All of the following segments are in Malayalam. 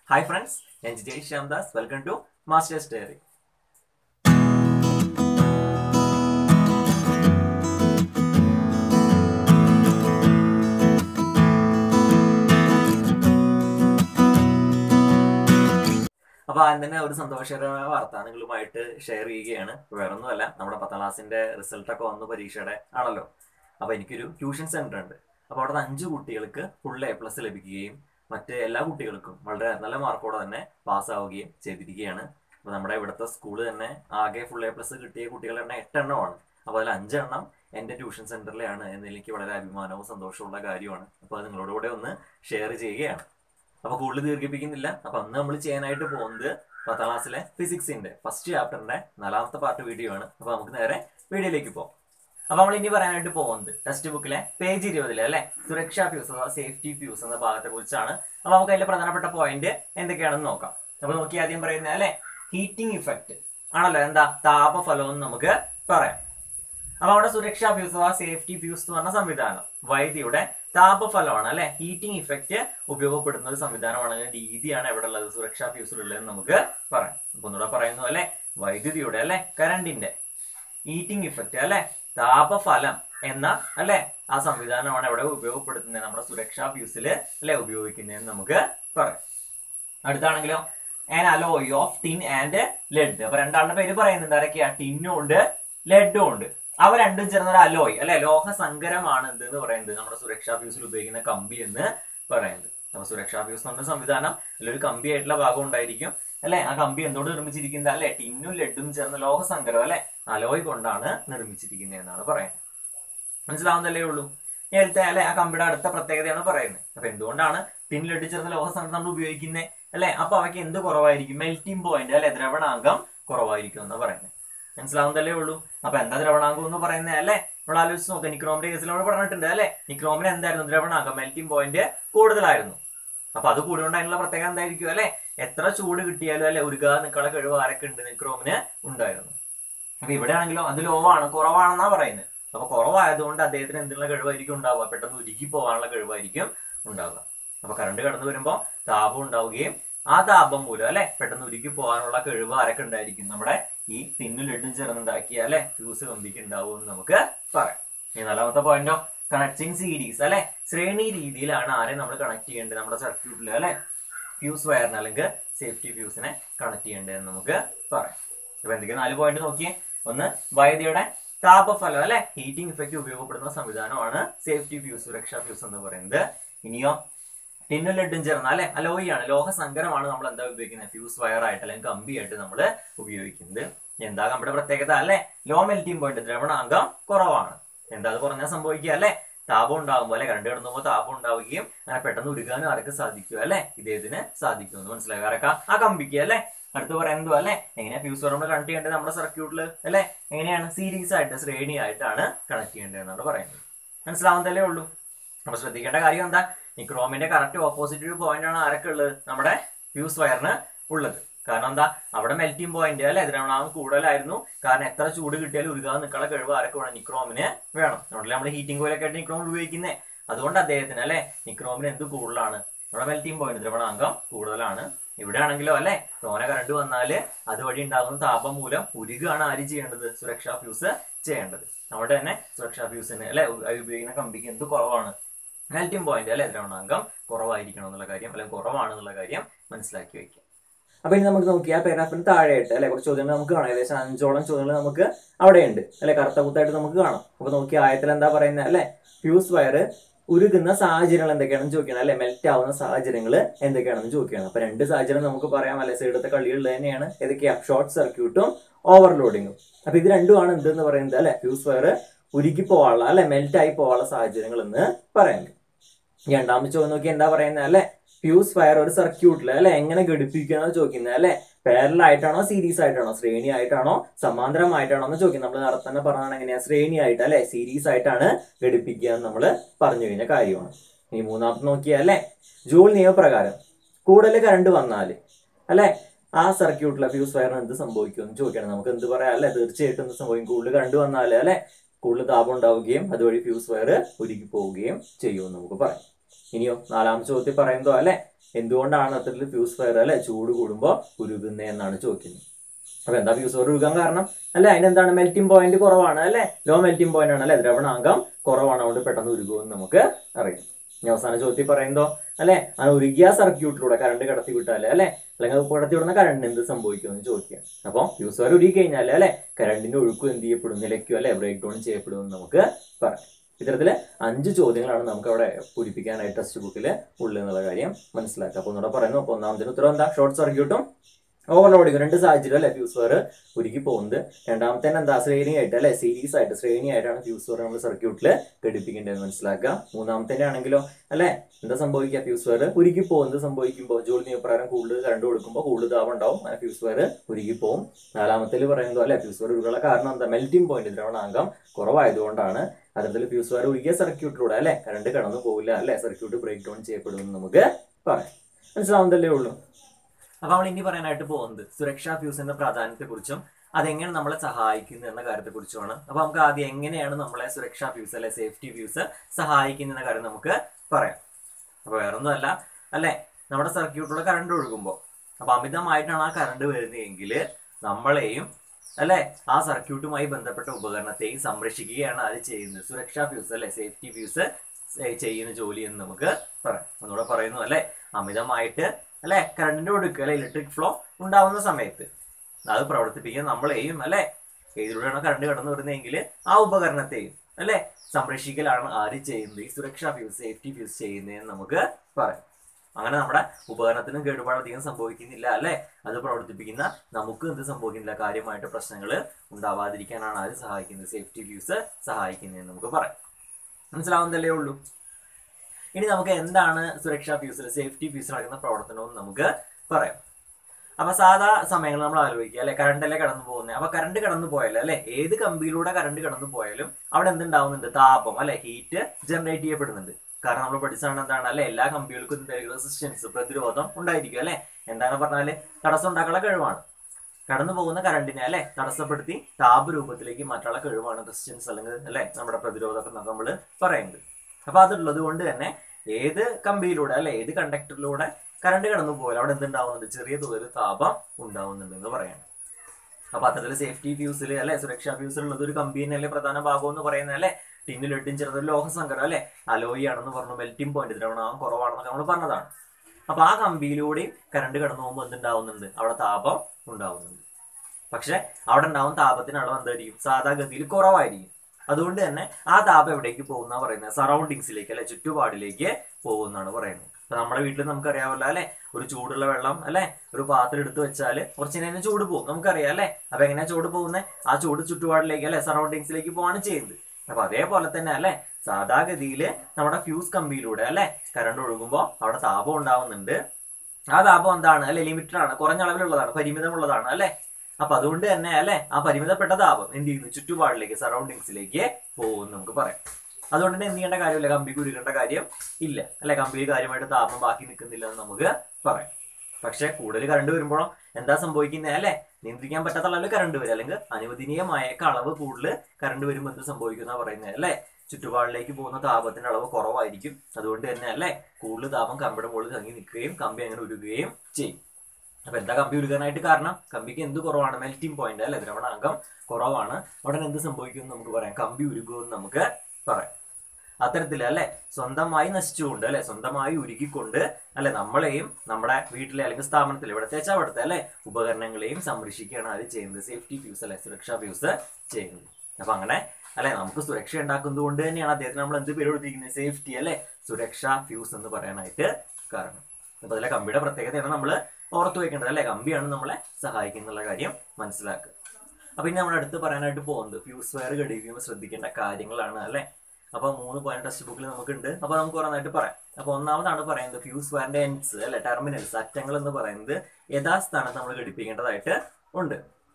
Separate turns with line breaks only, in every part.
ഹായ് ഫ്രണ്ട്സ് ഞാൻ Jijay Shyamdas welcome to masters diary അപ്പൊ ആദ്യം തന്നെ ഒരു സന്തോഷകരമായ വാർത്ത നിങ്ങളുമായിട്ട് ഷെയർ ചെയ്യുകയാണ് വേറൊന്നുമല്ല നമ്മുടെ പത്താം ക്ലാസ്സിന്റെ റിസൾട്ട് ഒക്കെ വന്നു പരീക്ഷയുടെ ആണല്ലോ അപ്പൊ എനിക്കൊരു ട്യൂഷൻ സെന്റർ ഉണ്ട് അപ്പൊ അവിടുത്തെ അഞ്ച് കുട്ടികൾക്ക് ഫുൾ എ പ്ലസ് ലഭിക്കുകയും മറ്റ് എല്ലാ കുട്ടികൾക്കും വളരെ നല്ല മാർക്കോടെ തന്നെ പാസ്സാവുകയും ചെയ്തിരിക്കുകയാണ് അപ്പൊ നമ്മുടെ ഇവിടുത്തെ സ്കൂള് തന്നെ ആകെ ഫുൾ എ പ്ലസ് കിട്ടിയ കുട്ടികളുടെ എണ്ണം എട്ടെണ്ണമാണ് അപ്പൊ അതിൽ അഞ്ചെണ്ണം എന്റെ ട്യൂഷൻ സെന്ററിലാണ് എന്നതിൽ എനിക്ക് വളരെ അഭിമാനവും സന്തോഷമുള്ള കാര്യമാണ് അപ്പൊ അത് നിങ്ങളോട് കൂടെ ഒന്ന് ഷെയർ ചെയ്യുകയാണ് അപ്പൊ കൂടുതൽ ദീർഘിപ്പിക്കുന്നില്ല അപ്പൊ അന്ന് നമ്മൾ ചെയ്യാനായിട്ട് പോകുന്നത് പത്താം ക്ലാസ്സിലെ ഫിസിക്സിന്റെ ഫസ്റ്റ് ചാപ്റ്ററിന്റെ നാലാമത്തെ പാർട്ട് വീഡിയോ ആണ് അപ്പൊ നമുക്ക് നേരെ വീഡിയോയിലേക്ക് പോകാം അപ്പൊ നമ്മൾ ഇനി പറയാനായിട്ട് പോകുന്നത് ടെക്സ്റ്റ് ബുക്കിലെ പേജ് ഇരുപതിലെ അല്ലെ സുരക്ഷാ ഫ്യൂസ് അഥവാ സേഫ്റ്റി ഫ്യൂസ് എന്ന ഭാഗത്തെ കുറിച്ചാണ് അപ്പൊ നമുക്ക് അതിലെ പ്രധാനപ്പെട്ട പോയിന്റ് എന്തൊക്കെയാണെന്ന് നോക്കാം അപ്പൊ നോക്കി ആദ്യം പറയുന്നത് അല്ലെ ഹീറ്റിംഗ് ഇഫക്റ്റ് ആണല്ലോ എന്താ താപഫലം എന്ന് നമുക്ക് പറയാം അപ്പൊ അവിടെ സുരക്ഷാ ഫ്യൂസ് അഥവാ സേഫ്റ്റി ഫ്യൂസ് എന്ന് പറഞ്ഞ സംവിധാനം വൈദ്യുതിയുടെ താപഫലമാണ് അല്ലെ ഹീറ്റിംഗ് ഇഫക്റ്റ് ഉപയോഗപ്പെടുന്ന ഒരു സംവിധാനമാണ് അതിന്റെ രീതിയാണ് എവിടെ ഉള്ളത് സുരക്ഷാ ഫ്യൂസിലുള്ളതെന്ന് നമുക്ക് പറയാം അപ്പൊ ഒന്നുകൂടെ പറയുന്നു അല്ലെ വൈദ്യുതിയുടെ അല്ലെ കറണ്ടിന്റെ ഹീറ്റിംഗ് ഇഫക്റ്റ് അല്ലെ താപഫലം എന്ന അല്ലെ ആ സംവിധാനമാണ് ഇവിടെ ഉപയോഗപ്പെടുത്തുന്നത് നമ്മുടെ സുരക്ഷാ ഫ്യൂസില് അല്ലെ ഉപയോഗിക്കുന്നതെന്ന് നമുക്ക് പറയാം അടുത്താണെങ്കിലോ an alloy of tin and lead അപ്പൊ രണ്ടാളുടെ പേര് പറയുന്നുണ്ട് ആരൊക്കെയാ ടിന്നും ഉണ്ട് ലെഡും ഉണ്ട് അവ രണ്ടും ചേർന്ന ഒരു അലോയ് അല്ലെ ലോഹ സങ്കരമാണ് എന്ത് എന്ന് പറയുന്നത് നമ്മുടെ സുരക്ഷാ ഫ്യൂസിൽ ഉപയോഗിക്കുന്ന കമ്പി എന്ന് പറയുന്നത് അപ്പൊ സുരക്ഷാ ഫ്യൂസ് എന്ന് പറഞ്ഞ സംവിധാനം അതിലൊരു കമ്പി ആയിട്ടുള്ള ഭാഗം ഉണ്ടായിരിക്കും അല്ലെ ആ കമ്പി എന്തുകൊണ്ട് നിർമ്മിച്ചിരിക്കുന്നത് അല്ലെ ടിന്നും ലെഡും ചേർന്ന ലോഹ സങ്കരം അല്ലെ അലോയ് കൊണ്ടാണ് നിർമ്മിച്ചിരിക്കുന്നത് എന്നാണ് പറയുന്നത് മനസ്സിലാവുന്നല്ലേ ഉള്ളൂ നേരത്തെ അല്ലെ ആ കമ്പിയുടെ അടുത്ത പ്രത്യേകതയാണ് പറയുന്നത് അപ്പൊ എന്തുകൊണ്ടാണ് ടിൻ ലെഡ് ചേർന്ന ലോഹ സങ്കരം നമ്മൾ ഉപയോഗിക്കുന്നത് അല്ലെ അപ്പൊ അവയ്ക്ക് എന്ത് കുറവായിരിക്കും മെൽറ്റിംഗ് പോയിന്റ് അല്ലെ ദ്രവണാങ്കം കുറവായിരിക്കും എന്ന് പറയുന്നത് മനസ്സിലാവുന്നതല്ലേ ഉള്ളൂ അപ്പൊ എന്താ ദ്രവണാങ്കം എന്ന് പറയുന്നത് അല്ലെ നമ്മൾ ആലോചിച്ച് നോക്കാം നിക്രോമിന്റെ കേസിൽ നമ്മൾ പറഞ്ഞിട്ടുണ്ട് അല്ലെ നിക്രോമിന് എന്തായിരുന്നു ദ്രവണാങ്കം മെൽറ്റിംഗ് പോയിന്റ് കൂടുതലായിരുന്നു അപ്പൊ അത് കൂടിയോണ്ട് അതിനുള്ള പ്രത്യേകത എന്തായിരിക്കും അല്ലെ എത്ര ചൂട് കിട്ടിയാലും അല്ലെ ഉരുകാതെ നിൽക്കാനുള്ള കഴിവ് ആരൊക്കെ ഉണ്ട് നിക്രോമിന് ഉണ്ടായിരുന്നു അപ്പൊ ഇവിടെ ആണെങ്കിലോ അത് ലോ ആണ് കുറവാണെന്നാ പറയുന്നത് അപ്പൊ കുറവായതുകൊണ്ട് അദ്ദേഹത്തിന് എന്തിനുള്ള കഴിവായിരിക്കും ഉണ്ടാവുക പെട്ടെന്ന് ഉരുകി പോകാനുള്ള കഴിവായിരിക്കും ഉണ്ടാവുക അപ്പൊ കറണ്ട് കടന്നു വരുമ്പോൾ താപം ഉണ്ടാവുകയും ആ താപം മൂലം അല്ലെ പെട്ടെന്ന് ഉരുകി പോകാനുള്ള കഴിവ് ആരൊക്കെ ഉണ്ടായിരിക്കും നമ്മുടെ ഈ പിന്നിൽ ഇട്ടും ചേർന്നുണ്ടാക്കിയ അല്ലെ ഫ്യൂസ് കമ്പിക്ക് ഉണ്ടാവും എന്ന് നമുക്ക് പറയാം ഈ നാലാമത്തെ പോയിന്റോ കണക്ടിങ് സീരീസ് അല്ലെ ശ്രേണി രീതിയിലാണ് ആരെ നമ്മൾ കണക്ട് ചെയ്യേണ്ടത് നമ്മുടെ സർക്യൂട്ടിൽ അല്ലെ ഫ്യൂസ് വയറിന് അല്ലെങ്കിൽ സേഫ്റ്റി ഫ്യൂസിനെ കണക്ട് ചെയ്യേണ്ടതെന്ന് നമുക്ക് പറയാം അപ്പൊ എന്തൊക്കെ നാല് പോയിന്റ് നോക്കിയേ ഒന്ന് വൈദ്യുതിയുടെ താപഫലം അല്ലെ ഹീറ്റിംഗ് ഇഫക്റ്റ് ഉപയോഗപ്പെടുന്ന സംവിധാനമാണ് സേഫ്റ്റി ഫ്യൂസ് സുരക്ഷാ ഫ്യൂസ് എന്ന് പറയുന്നത് ഇനിയോ ടിന്നും ലെഡും ചേർന്ന അല്ലെ അലോയിയാണ് ലോഹ സങ്കരമാണ് നമ്മൾ എന്താ ഉപയോഗിക്കുന്നത് ഫ്യൂസ് വയർ ആയിട്ട് അല്ലെങ്കിൽ കമ്പിയായിട്ട് നമ്മൾ ഉപയോഗിക്കുന്നത് എന്താ നമ്മുടെ പ്രത്യേകത അല്ലെ ലോ മെൽറ്റിംഗ് പോയിന്റ് ദ്രവണാങ്കം കുറവാണ് എന്താ അത് കുറഞ്ഞാൽ സംഭവിക്കുക അല്ലെ താപം ഉണ്ടാകുമ്പോൾ അല്ലെ കണ്ടു കിടന്നുമ്പോൾ താപം ഉണ്ടാവുകയും അങ്ങനെ പെട്ടെന്ന് ഉരുകാനും ആരൊക്കെ സാധിക്കും അല്ലെ ഇദ്ദേഹത്തിന് സാധിക്കും എന്ന് മനസ്സിലായി ആരൊക്കെ ആ കമ്പിക്ക് അല്ലെ അടുത്ത് പറയുന്നത് അല്ലെ എങ്ങനെയാ ഫ്യൂസ് നമ്മൾ കണക്ട് ചെയ്യേണ്ടത് നമ്മുടെ സർക്യൂട്ടിൽ അല്ലെ എങ്ങനെയാണ് സീരീസ് ആയിട്ട് ശ്രേണി ആയിട്ടാണ് കണക്ട് ചെയ്യേണ്ടത് എന്നാണ് പറയുന്നത് മനസ്സിലാവുന്നതല്ലേ ഉള്ളൂ അപ്പൊ ശ്രദ്ധിക്കേണ്ട കാര്യം എന്താ നിക്രോമിന്റെ കറക്റ്റ് ഓപ്പോസിറ്റ് പോയിന്റ് ആണ് ആരൊക്കെ ഉള്ളത് നമ്മുടെ ഫ്യൂസ് വയറിന് ഉള്ളത് കാരണം എന്താ അവിടെ മെൽറ്റിംഗ് പോയിന്റ് അല്ലെ ദ്രവണാങ്കം കൂടുതലായിരുന്നു കാരണം എത്ര ചൂട് കിട്ടിയാലും ഉരുകാതെ നിൽക്കാനുള്ള കഴിവ് ആരൊക്കെ വേണം നിക്രോമിന് വേണം അതുകൊണ്ടല്ലേ നമ്മൾ ഹീറ്റിംഗ് കോയിലൊക്കെ ആയിട്ട് നിക്രോം ഉപയോഗിക്കുന്നത് അതുകൊണ്ട് അദ്ദേഹത്തിന് അല്ലെ നിക്രോമിന് എന്ത് കൂടുതലാണ് നമ്മുടെ മെൽറ്റിംഗ് പോയിന്റ് ദ്രവണാങ്കം കൂടുതലാണ് ഇവിടെ ആണെങ്കിലോ അല്ലെ തോന കറണ്ട് വന്നാല് അതുവഴി ഉണ്ടാകുന്ന താപം മൂലം ഉരുകാണ് ആര് ചെയ്യേണ്ടത് സുരക്ഷാ ഫ്യൂസ് ചെയ്യേണ്ടത് നമ്മുടെ തന്നെ സുരക്ഷാ ഫ്യൂസിന് അല്ലെ ഉപയോഗിക്കുന്ന കമ്പിക്ക് എന്ത് കുറവാണ് മെൽറ്റിംഗ് പോയിന്റ് അല്ലെ ദ്രവണാങ്കം കുറവായിരിക്കണം എന്നുള്ള കാര്യം അല്ലെങ്കിൽ കുറവാണെന്നുള്ള കാര്യം മനസ്സിലാക്കി വെക്കുക അപ്പൊ ഇനി നമുക്ക് നോക്കിയാൽ ആ പാരാഗ്രാഫിന് താഴെയായിട്ട് അല്ലെ കുറച്ച് ചോദ്യങ്ങൾ നമുക്ക് കാണാം ഏകദേശം അഞ്ചോളം ചോദ്യങ്ങൾ നമുക്ക് അവിടെയുണ്ട് അല്ലെ കറുത്ത കുത്തായിട്ട് നമുക്ക് കാണാം അപ്പൊ നോക്കി ആയത്തിൽ എന്താ പറയുന്നത് അല്ലെ ഫ്യൂസ് വയർ ഉരുകുന്ന സാഹചര്യങ്ങൾ എന്തൊക്കെയാണെന്ന് ചോദിക്കണം അല്ലെ മെൽറ്റ് ആവുന്ന സാഹചര്യങ്ങൾ എന്തൊക്കെയാണെന്ന് ചോദിക്കണം അപ്പൊ രണ്ട് സാഹചര്യം നമുക്ക് പറയാം അല്ലെ സൈഡത്തെ കളികളിൽ തന്നെയാണ് ഏതൊക്കെയാ ഷോർട്ട് സർക്യൂട്ടും ഓവർലോഡിങ്ങും അപ്പൊ ഇത് രണ്ടുമാണ് എന്തെന്ന് പറയുന്നത് അല്ലെ ഫ്യൂസ് വയർ ഉരുകി പോവാനുള്ള അല്ലെ മെൽറ്റ് ആയി പോവാനുള്ള സാഹചര്യങ്ങൾ എന്ന് പറയുന്നത് രണ്ടാമത്തെ ചോദ്യം നോക്കി എന്താ പറയുന്നത് അല്ലെ ഫ്യൂസ് ഫയർ ഒരു സർക്യൂട്ടിൽ അല്ലെ എങ്ങനെ ഘടിപ്പിക്കുകയാണോ ചോദിക്കുന്നത് അല്ലെ പാരലായിട്ടാണോ സീരീസ് ആയിട്ടാണോ ശ്രേണി ആയിട്ടാണോ സമാന്തരമായിട്ടാണോ എന്ന് ചോദിക്കുന്നത് നമ്മൾ നേരത്തെ തന്നെ പറഞ്ഞാണ് എങ്ങനെയാ ശ്രേണി ആയിട്ട് അല്ലെ സീരീസ് ആയിട്ടാണ് ഘടിപ്പിക്കുക എന്ന് നമ്മൾ പറഞ്ഞു കഴിഞ്ഞ കാര്യമാണ് ഇനി മൂന്നാമത്തെ നോക്കിയാൽ അല്ലെ ജൂൾ നിയമപ്രകാരം കൂടുതൽ കറണ്ട് വന്നാൽ അല്ലെ ആ സർക്യൂട്ടിലെ ഫ്യൂസ് വയറിന് എന്ത് സംഭവിക്കും എന്ന് ചോദിക്കണം നമുക്ക് എന്ത് പറയാം അല്ലെ തീർച്ചയായിട്ടും എന്ത് സംഭവിക്കും കൂടുതൽ കറണ്ട് വന്നാൽ അല്ലെ കൂടുതൽ താപം ഉണ്ടാവുകയും അതുവഴി ഫ്യൂസ് വയർ ഉരുകി പോവുകയും ചെയ്യുമെന്ന് നമുക്ക് പറയാം ഇനിയോ നാലാമത്തെ ചോദ്യത്തിൽ പറയുന്നതോ അല്ലെ എന്തുകൊണ്ടാണ് അത്തരത്തിൽ ഫ്യൂസ് ഫയർ അല്ലെ ചൂട് കൂടുമ്പോൾ ഉരുകുന്നത് എന്നാണ് ചോദിക്കുന്നത് അപ്പൊ എന്താ ഫ്യൂസ് ഫയർ ഉരുകാൻ കാരണം അല്ലെ അതിനെന്താണ് മെൽറ്റിംഗ് പോയിന്റ് കുറവാണ് അല്ലെ ലോ മെൽറ്റിംഗ് പോയിന്റ് ആണ് അല്ലെ ദ്രവണാങ്കം കുറവാണ് അതുകൊണ്ട് പെട്ടെന്ന് ഉരുകുമെന്ന് നമുക്ക് അറിയാം ഇനി അവസാന ചോദ്യത്തിൽ പറയുന്നതോ അല്ലെ ആ ഉരുകിയ സർക്യൂട്ടിലൂടെ കറണ്ട് കടത്തി വിട്ടാല് അല്ലെ അല്ലെങ്കിൽ കടത്തി വിടുന്ന കറണ്ട് എന്ത് സംഭവിക്കുമെന്ന് ചോദിക്കുക അപ്പോൾ ഫ്യൂസ് വയർ ഉരുകി കഴിഞ്ഞാൽ അല്ലെ കറണ്ടിന്റെ ഒഴുക്കും എന്ത് ചെയ്യപ്പെടും നിലയ്ക്കും അല്ലെ ബ്രേക്ക് ഡൗൺ ചെയ്യപ്പെടുമെന്ന് നമുക്ക് പറയാം ഇത്തരത്തില് അഞ്ച് ചോദ്യങ്ങളാണ് നമുക്ക് അവിടെ പൂരിപ്പിക്കാനായി ടെക്സ്റ്റ് ബുക്കിൽ ഉള്ളത് എന്നുള്ള കാര്യം മനസ്സിലാക്കുക അപ്പൊ ഒന്നുകൂടെ പറയുന്നു അപ്പൊ ഒന്നാമത്തെ ഉത്തരം എന്താ ഷോർട്ട് സർക്യൂട്ടും ഓവർലോഡിങ് രണ്ട് സാഹചര്യം അല്ലെ ഫ്യൂസ് വയർ ഉരുക്കി പോകുന്നത് രണ്ടാമത്തെ എന്താ ശ്രേണിയായിട്ട് അല്ലെ സീരീസ് ആയിട്ട് ശ്രേണിയായിട്ടാണ് ഫ്യൂസ് വയർ നമ്മൾ സർക്യൂട്ടിൽ ഘടിപ്പിക്കേണ്ടതെന്ന് മനസ്സിലാക്കുക മൂന്നാമത്തെ ആണെങ്കിലോ അല്ലെ എന്താ സംഭവിക്കുക ഫ്യൂസ് വയർ ഉരുക്കി പോകുന്നത് സംഭവിക്കുമ്പോൾ ജോലി നിയമപ്രകാരം കൂടുതൽ കറണ്ട് കൊടുക്കുമ്പോൾ കൂടുതൽ താപം ഉണ്ടാവും അങ്ങനെ ഫ്യൂസ് വയർ ഉരുക്കി പോകും നാലാമത്തേൽ പറയുന്നത് അല്ലെ ഫ്യൂസ് വയർ ഉരുകള കാരണം എന്താ മെൽറ്റിംഗ് പോയിന്റ് ദ്രവണാങ്കം കുറവായതുകൊണ്ടാണ് അത്തരത്തിൽ ഫ്യൂസ് വയർ ഉരുകിയ സർക്യൂട്ടിലൂടെ അല്ലെ കറണ്ട് കടന്നു പോകില്ല അല്ലെ സർക്യൂട്ട് ബ്രേക്ക് ഡൗൺ ചെയ്യപ്പെടുമെന്ന് നമുക്ക് പറയാം മനസ്സിലാവുന്നതല്ലേ ഉള്ളൂ അപ്പൊ നമ്മൾ ഇനി പറയാനായിട്ട് പോകുന്നത് സുരക്ഷാ ഫ്യൂസിന്റെ പ്രാധാന്യത്തെ കുറിച്ചും അതെങ്ങനെ നമ്മളെ സഹായിക്കുന്നു എന്ന കാര്യത്തെ കുറിച്ചുമാണ് അപ്പൊ നമുക്ക് ആദ്യം എങ്ങനെയാണ് നമ്മളെ സുരക്ഷാ ഫ്യൂസ് അല്ലെ സേഫ്റ്റി ഫ്യൂസ് സഹായിക്കുന്ന എന്ന കാര്യം നമുക്ക് പറയാം അപ്പൊ വേറൊന്നുമല്ല അല്ലെ നമ്മുടെ സർക്യൂട്ടിലൂടെ കറണ്ട് ഒഴുകുമ്പോൾ അപ്പൊ അമിതമായിട്ടാണ് ആ കറണ്ട് വരുന്നതെങ്കിൽ നമ്മളെയും അല്ലെ ആ സർക്യൂട്ടുമായി ബന്ധപ്പെട്ട ഉപകരണത്തെയും സംരക്ഷിക്കുകയാണ് അത് ചെയ്യുന്നത് സുരക്ഷാ ഫ്യൂസ് അല്ലെ സേഫ്റ്റി ഫ്യൂസ് ചെയ്യുന്ന ജോലി എന്ന് നമുക്ക് പറയാം ഒന്നുകൂടെ പറയുന്നു അല്ലെ അമിതമായിട്ട് അല്ലെ കറണ്ടിന്റെ ഒഴുക്ക് അല്ലെ ഇലക്ട്രിക് ഫ്ലോ ഉണ്ടാവുന്ന സമയത്ത് അത് പ്രവർത്തിപ്പിക്കാൻ നമ്മളെയും അല്ലെ ഏതിലൂടെയാണ് കറണ്ട് കടന്നു വരുന്നതെങ്കിൽ ആ ഉപകരണത്തെയും അല്ലെ സംരക്ഷിക്കലാണ് ആര് ചെയ്യുന്നത് ഈ സുരക്ഷാ ഫ്യൂസ് സേഫ്റ്റി ഫ്യൂസ് ചെയ്യുന്നതെന്ന് നമുക്ക് പറയാം അങ്ങനെ നമ്മുടെ ഉപകരണത്തിനും കേടുപാട് അധികം സംഭവിക്കുന്നില്ല അല്ലെ അത് പ്രവർത്തിപ്പിക്കുന്ന നമുക്ക് എന്ത് സംഭവിക്കുന്നില്ല കാര്യമായിട്ട് പ്രശ്നങ്ങൾ ഉണ്ടാവാതിരിക്കാനാണ് ആര് സഹായിക്കുന്നത് സേഫ്റ്റി ഫ്യൂസ് സഹായിക്കുന്നതെന്ന് നമുക്ക് പറയാം മനസ്സിലാവുന്നതല്ലേ ഉള്ളൂ ഇനി നമുക്ക് എന്താണ് സുരക്ഷാ ഫ്യൂസിൽ സേഫ്റ്റി ഫ്യൂസിൽ നടക്കുന്ന പ്രവർത്തനം എന്ന് നമുക്ക് പറയാം അപ്പൊ സാധാ സമയങ്ങളിൽ നമ്മൾ ആലോചിക്കുക അല്ലെ കറണ്ടല്ലേ കടന്നു പോകുന്നത് അപ്പൊ കറണ്ട് കടന്നു പോയാലും അല്ലെ ഏത് കമ്പിയിലൂടെ കറണ്ട് കടന്നു പോയാലും അവിടെ എന്തുണ്ടാവുന്നുണ്ട് താപം അല്ലെ ഹീറ്റ് ജനറേറ്റ് ചെയ്യപ്പെടുന്നുണ്ട് കാരണം നമ്മൾ പഠിച്ചാണ് എന്താണ് അല്ലെ എല്ലാ കമ്പികൾക്കും റെസിസ്റ്റൻസ് പ്രതിരോധം ഉണ്ടായിരിക്കും അല്ലെ എന്താണ് പറഞ്ഞാല് തടസ്സം ഉണ്ടാക്കാനുള്ള കഴിവാണ് കടന്നു പോകുന്ന കറണ്ടിനെ അല്ലെ തടസ്സപ്പെടുത്തി താപ രൂപത്തിലേക്ക് മാറ്റാനുള്ള കഴിവാണ് റെസിസ്റ്റൻസ് അല്ലെങ്കിൽ അല്ലെ നമ്മുടെ പ്രതിരോധം എന്നൊക്കെ നമ്മൾ പറയുന്നത് അപ്പൊ അതുള്ളത് കൊണ്ട് തന്നെ ഏത് കമ്പിയിലൂടെ അല്ലെ ഏത് കണ്ടക്ടറിലൂടെ കറണ്ട് കടന്നു പോയാൽ അവിടെ എന്തുണ്ടാവുന്നുണ്ട് ചെറിയ തോതിൽ താപം ഉണ്ടാവുന്നുണ്ട് എന്ന് പറയാം അപ്പൊ അത്തരത്തിൽ സേഫ്റ്റി ഫ്യൂസിൽ അല്ലെ സുരക്ഷാ ഫ്യൂസിൽ ഉള്ളത് ഒരു കമ്പീനെ അല്ലെ പ്രധാന ഭാഗം എന്ന് പറയുന്നത് അല്ലെ ടിന്നിൽ ഇട്ടും ചെറുതൊരു ലോഹസങ്കരം അല്ലെ അലോയി ആണെന്ന് പറഞ്ഞു മെൽറ്റിംഗ് പോയിന്റ് ദ്രവണം കുറവാണെന്നൊക്കെ നമ്മൾ പറഞ്ഞതാണ് അപ്പൊ ആ കമ്പിയിലൂടെയും കറണ്ട് കടന്നു പോകുമ്പോൾ എന്തുണ്ടാവുന്നുണ്ട് അവിടെ താപം ഉണ്ടാവുന്നുണ്ട് പക്ഷെ അവിടെ ഉണ്ടാവും താപത്തിന് അളവ് എന്തായിരിക്കും സാധാഗതിയിൽ കുറവായിരിക്കും അതുകൊണ്ട് തന്നെ ആ താപം എവിടേക്ക് പോകുന്ന പറയുന്നത് സറൗണ്ടിങ്സിലേക്ക് അല്ലെ ചുറ്റുപാടിലേക്ക് പോകുന്നാണ് പറയുന്നത് ഇപ്പൊ നമ്മുടെ വീട്ടിൽ നമുക്കറിയാമല്ലോ അല്ലെ ഒരു ചൂടുള്ള വെള്ളം അല്ലെ ഒരു പാത്രം എടുത്ത് വെച്ചാല് കുറച്ച് നേരം ചൂട് പോകും നമുക്കറിയാം അല്ലെ അപ്പൊ എങ്ങനെയാ ചൂട് പോകുന്നത് ആ ചൂട് ചുറ്റുപാടിലേക്ക് അല്ലെ സറൗണ്ടിങ്സിലേക്ക് പോവാണ് ചെയ്യുന്നത് അപ്പൊ അതേപോലെ തന്നെ അല്ലെ സാധാഗതിയിൽ നമ്മുടെ ഫ്യൂസ് കമ്പിയിലൂടെ അല്ലെ കറണ്ട് ഒഴുകുമ്പോൾ അവിടെ താപം ഉണ്ടാവുന്നുണ്ട് ആ താപം എന്താണ് അല്ലെ ലിമിറ്റഡ് ആണ് കുറഞ്ഞ അളവിലുള്ളതാണ് പരിമിതമുള്ളതാണ് അല്ലെ അപ്പൊ അതുകൊണ്ട് തന്നെ അല്ലെ ആ പരിമിതപ്പെട്ട താപം എന്ത് ചെയ്യുന്നു ചുറ്റുപാടിലേക്ക് സറൗണ്ടിങ്സിലേക്ക് പോകും നമുക്ക് പറയാം അതുകൊണ്ട് തന്നെ എന്ത് ചെയ്യേണ്ട കാര്യമില്ല കമ്പി കുരുക്കേണ്ട കാര്യം ഇല്ല അല്ലെ കമ്പിയിൽ കാര്യമായിട്ട് താപം ബാക്കി നിൽക്കുന്നില്ല എന്ന് നമുക്ക് പറയാം പക്ഷെ കൂടുതൽ കറണ്ട് വരുമ്പോഴോ എന്താ സംഭവിക്കുന്നത് അല്ലെ നിയന്ത്രിക്കാൻ പറ്റാത്ത അളവിൽ കറണ്ട് വരും അല്ലെങ്കിൽ അനുവദനീയമായ അളവ് കൂടുതൽ കറണ്ട് വരുമ്പോൾ എന്ത് സംഭവിക്കുന്ന പറയുന്നത് അല്ലെ ചുറ്റുപാടിലേക്ക് പോകുന്ന താപത്തിന്റെ അളവ് കുറവായിരിക്കും അതുകൊണ്ട് തന്നെ അല്ലെ കൂടുതൽ താപം കമ്പിയുടെ മുകളിൽ തങ്ങി നിൽക്കുകയും കമ്പി അങ്ങനെ ഉരുകുകയും ചെയ്യും അപ്പൊ എന്താ കമ്പി ഉരുകാനായിട്ട് കാരണം കമ്പിക്ക് എന്ത് കുറവാണ് മെൽറ്റിംഗ് പോയിന്റ് അല്ലെ ദ്രവണാങ്കം കുറവാണ് ഉടനെ എന്ത് സംഭവിക്കും എന്ന് നമുക്ക് പറയാം കമ്പി ഉരുകുമെന്ന് നമുക്ക് പറയാം അത്തരത്തിൽ അല്ലെ സ്വന്തമായി നശിച്ചുകൊണ്ട് അല്ലെ സ്വന്തമായി ഉരുകിക്കൊണ്ട് അല്ലെ നമ്മളെയും നമ്മുടെ വീട്ടിലെ അല്ലെങ്കിൽ സ്ഥാപനത്തിലെ ഇവിടുത്തെ അവിടുത്തെ അല്ലെ ഉപകരണങ്ങളെയും സംരക്ഷിക്കുകയാണ് അത് ചെയ്യുന്നത് സേഫ്റ്റി ഫ്യൂസ് അല്ലെ സുരക്ഷാ ഫ്യൂസ് ചെയ്യുന്നത് അപ്പൊ അങ്ങനെ അല്ലെ നമുക്ക് സുരക്ഷ ഉണ്ടാക്കുന്നത് കൊണ്ട് തന്നെയാണ് അദ്ദേഹത്തിന് നമ്മൾ എന്ത് പേര് കൊടുത്തിരിക്കുന്നത് സേഫ്റ്റി അല്ലെ സുരക്ഷാ ഫ്യൂസ് എന്ന് പറയാനായിട്ട് കാരണം അപ്പൊ അതിലെ കമ്പിയുടെ പ്രത്യേകതയാണ് നമ്മൾ ഓർത്തു വെക്കേണ്ടത് അല്ലെ കമ്പിയാണ് നമ്മളെ സഹായിക്കുന്നുള്ള കാര്യം മനസ്സിലാക്കുക അപ്പൊ ഇനി നമ്മൾ അടുത്ത് പറയാനായിട്ട് പോകുന്നത് ഫ്യൂസ് വയർ ഘടിപ്പിക്കുമ്പോൾ ശ്രദ്ധിക്കേണ്ട കാര്യങ്ങളാണ് അല്ലെ അപ്പൊ മൂന്ന് പോയിന്റ് ടെക്സ്റ്റ് ബുക്കിൽ നമുക്കുണ്ട് അപ്പൊ നമുക്ക് ഓരോന്നായിട്ട് പറയാം അപ്പൊ ഒന്നാമതാണ് പറയുന്നത് ഫ്യൂസ് വയറിന്റെ എൻഡ്സ് അല്ലെ ടെർമിനൽസ് അറ്റങ്ങൾ എന്ന് പറയുന്നത് യഥാസ്ഥാനത്ത് നമ്മൾ ഘടിപ്പിക്കേണ്ടതായിട്ട് ഉണ്ട്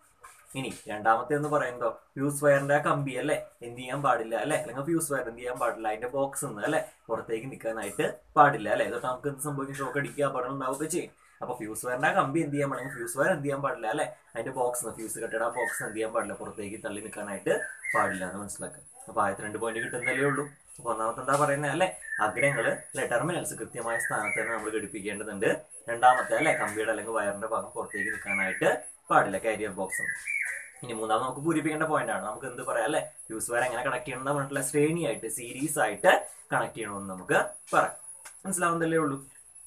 ഇനി രണ്ടാമത്തെ എന്ന് പറയുന്നത് ഫ്യൂസ് വയറിന്റെ ആ കമ്പി അല്ലെ എന്ത് ചെയ്യാൻ പാടില്ല അല്ലെ അല്ലെങ്കിൽ ഫ്യൂസ് വയർ എന്ത് ചെയ്യാൻ പാടില്ല അതിന്റെ ബോക്സ് നിന്ന് അല്ലെ പുറത്തേക്ക് നിൽക്കാനായിട്ട് പാടില്ല അല്ലെ ഇതൊക്കെ നമുക്ക് എന്ത് സംഭവിക്കും ഷോക്ക് അടിക്കുക അപകടം ഉണ്ടാവുകയൊക്കെ ചെയ്യും അപ്പൊ ഫ്യൂസ് വയറിന്റെ കമ്പി എന്ത് ചെയ്യാൻ പാടില്ല ഫ്യൂസ് വയർ എന്ത് ചെയ്യാൻ പാടില്ല അല്ലെ അതിന്റെ ബോക്സ് ഫ്യൂസ് കെട്ടിട ബോക്സ് എന്ത് ചെയ്യാൻ പാടില്ല പുറത്തേക്ക് തള്ളി നിൽക്കാനായിട്ട് പാടില്ല എന്ന് മനസ്സിലാക്കുക അപ്പൊ ആദ്യത്തെ രണ്ട് പോയിന്റ് കിട്ടുന്നതല്ലേ ഉള്ളൂ അപ്പൊ ഒന്നാമത്തെ എന്താ പറയുന്നത് അല്ലെ അഗ്രങ്ങള് അല്ലെ ടെർമിനൽസ് കൃത്യമായ സ്ഥാനത്ത് തന്നെ നമ്മൾ ഘടിപ്പിക്കേണ്ടതുണ്ട് രണ്ടാമത്തെ അല്ലെ കമ്പിയുടെ അല്ലെങ്കിൽ വയറിന്റെ ഭാഗം പുറത്തേക്ക് നിൽക്കാനായിട്ട് പാടില്ല കാരിയർ ബോക്സ് ഇനി മൂന്നാമത് നമുക്ക് പൂരിപ്പിക്കേണ്ട പോയിന്റ് ആണ് നമുക്ക് എന്ത് പറയാം അല്ലെ ഫ്യൂസ് വയർ എങ്ങനെ കണക്ട് ചെയ്യണം എന്ന് പറഞ്ഞിട്ടുള്ള ശ്രേണി ആയിട്ട് സീരീസ് ആയിട്ട് കണക്ട് ചെയ്യണമെന്ന് നമുക്ക് പറയാം മനസ്സിലാവുന്നതല്ലേ ഉള്ളൂ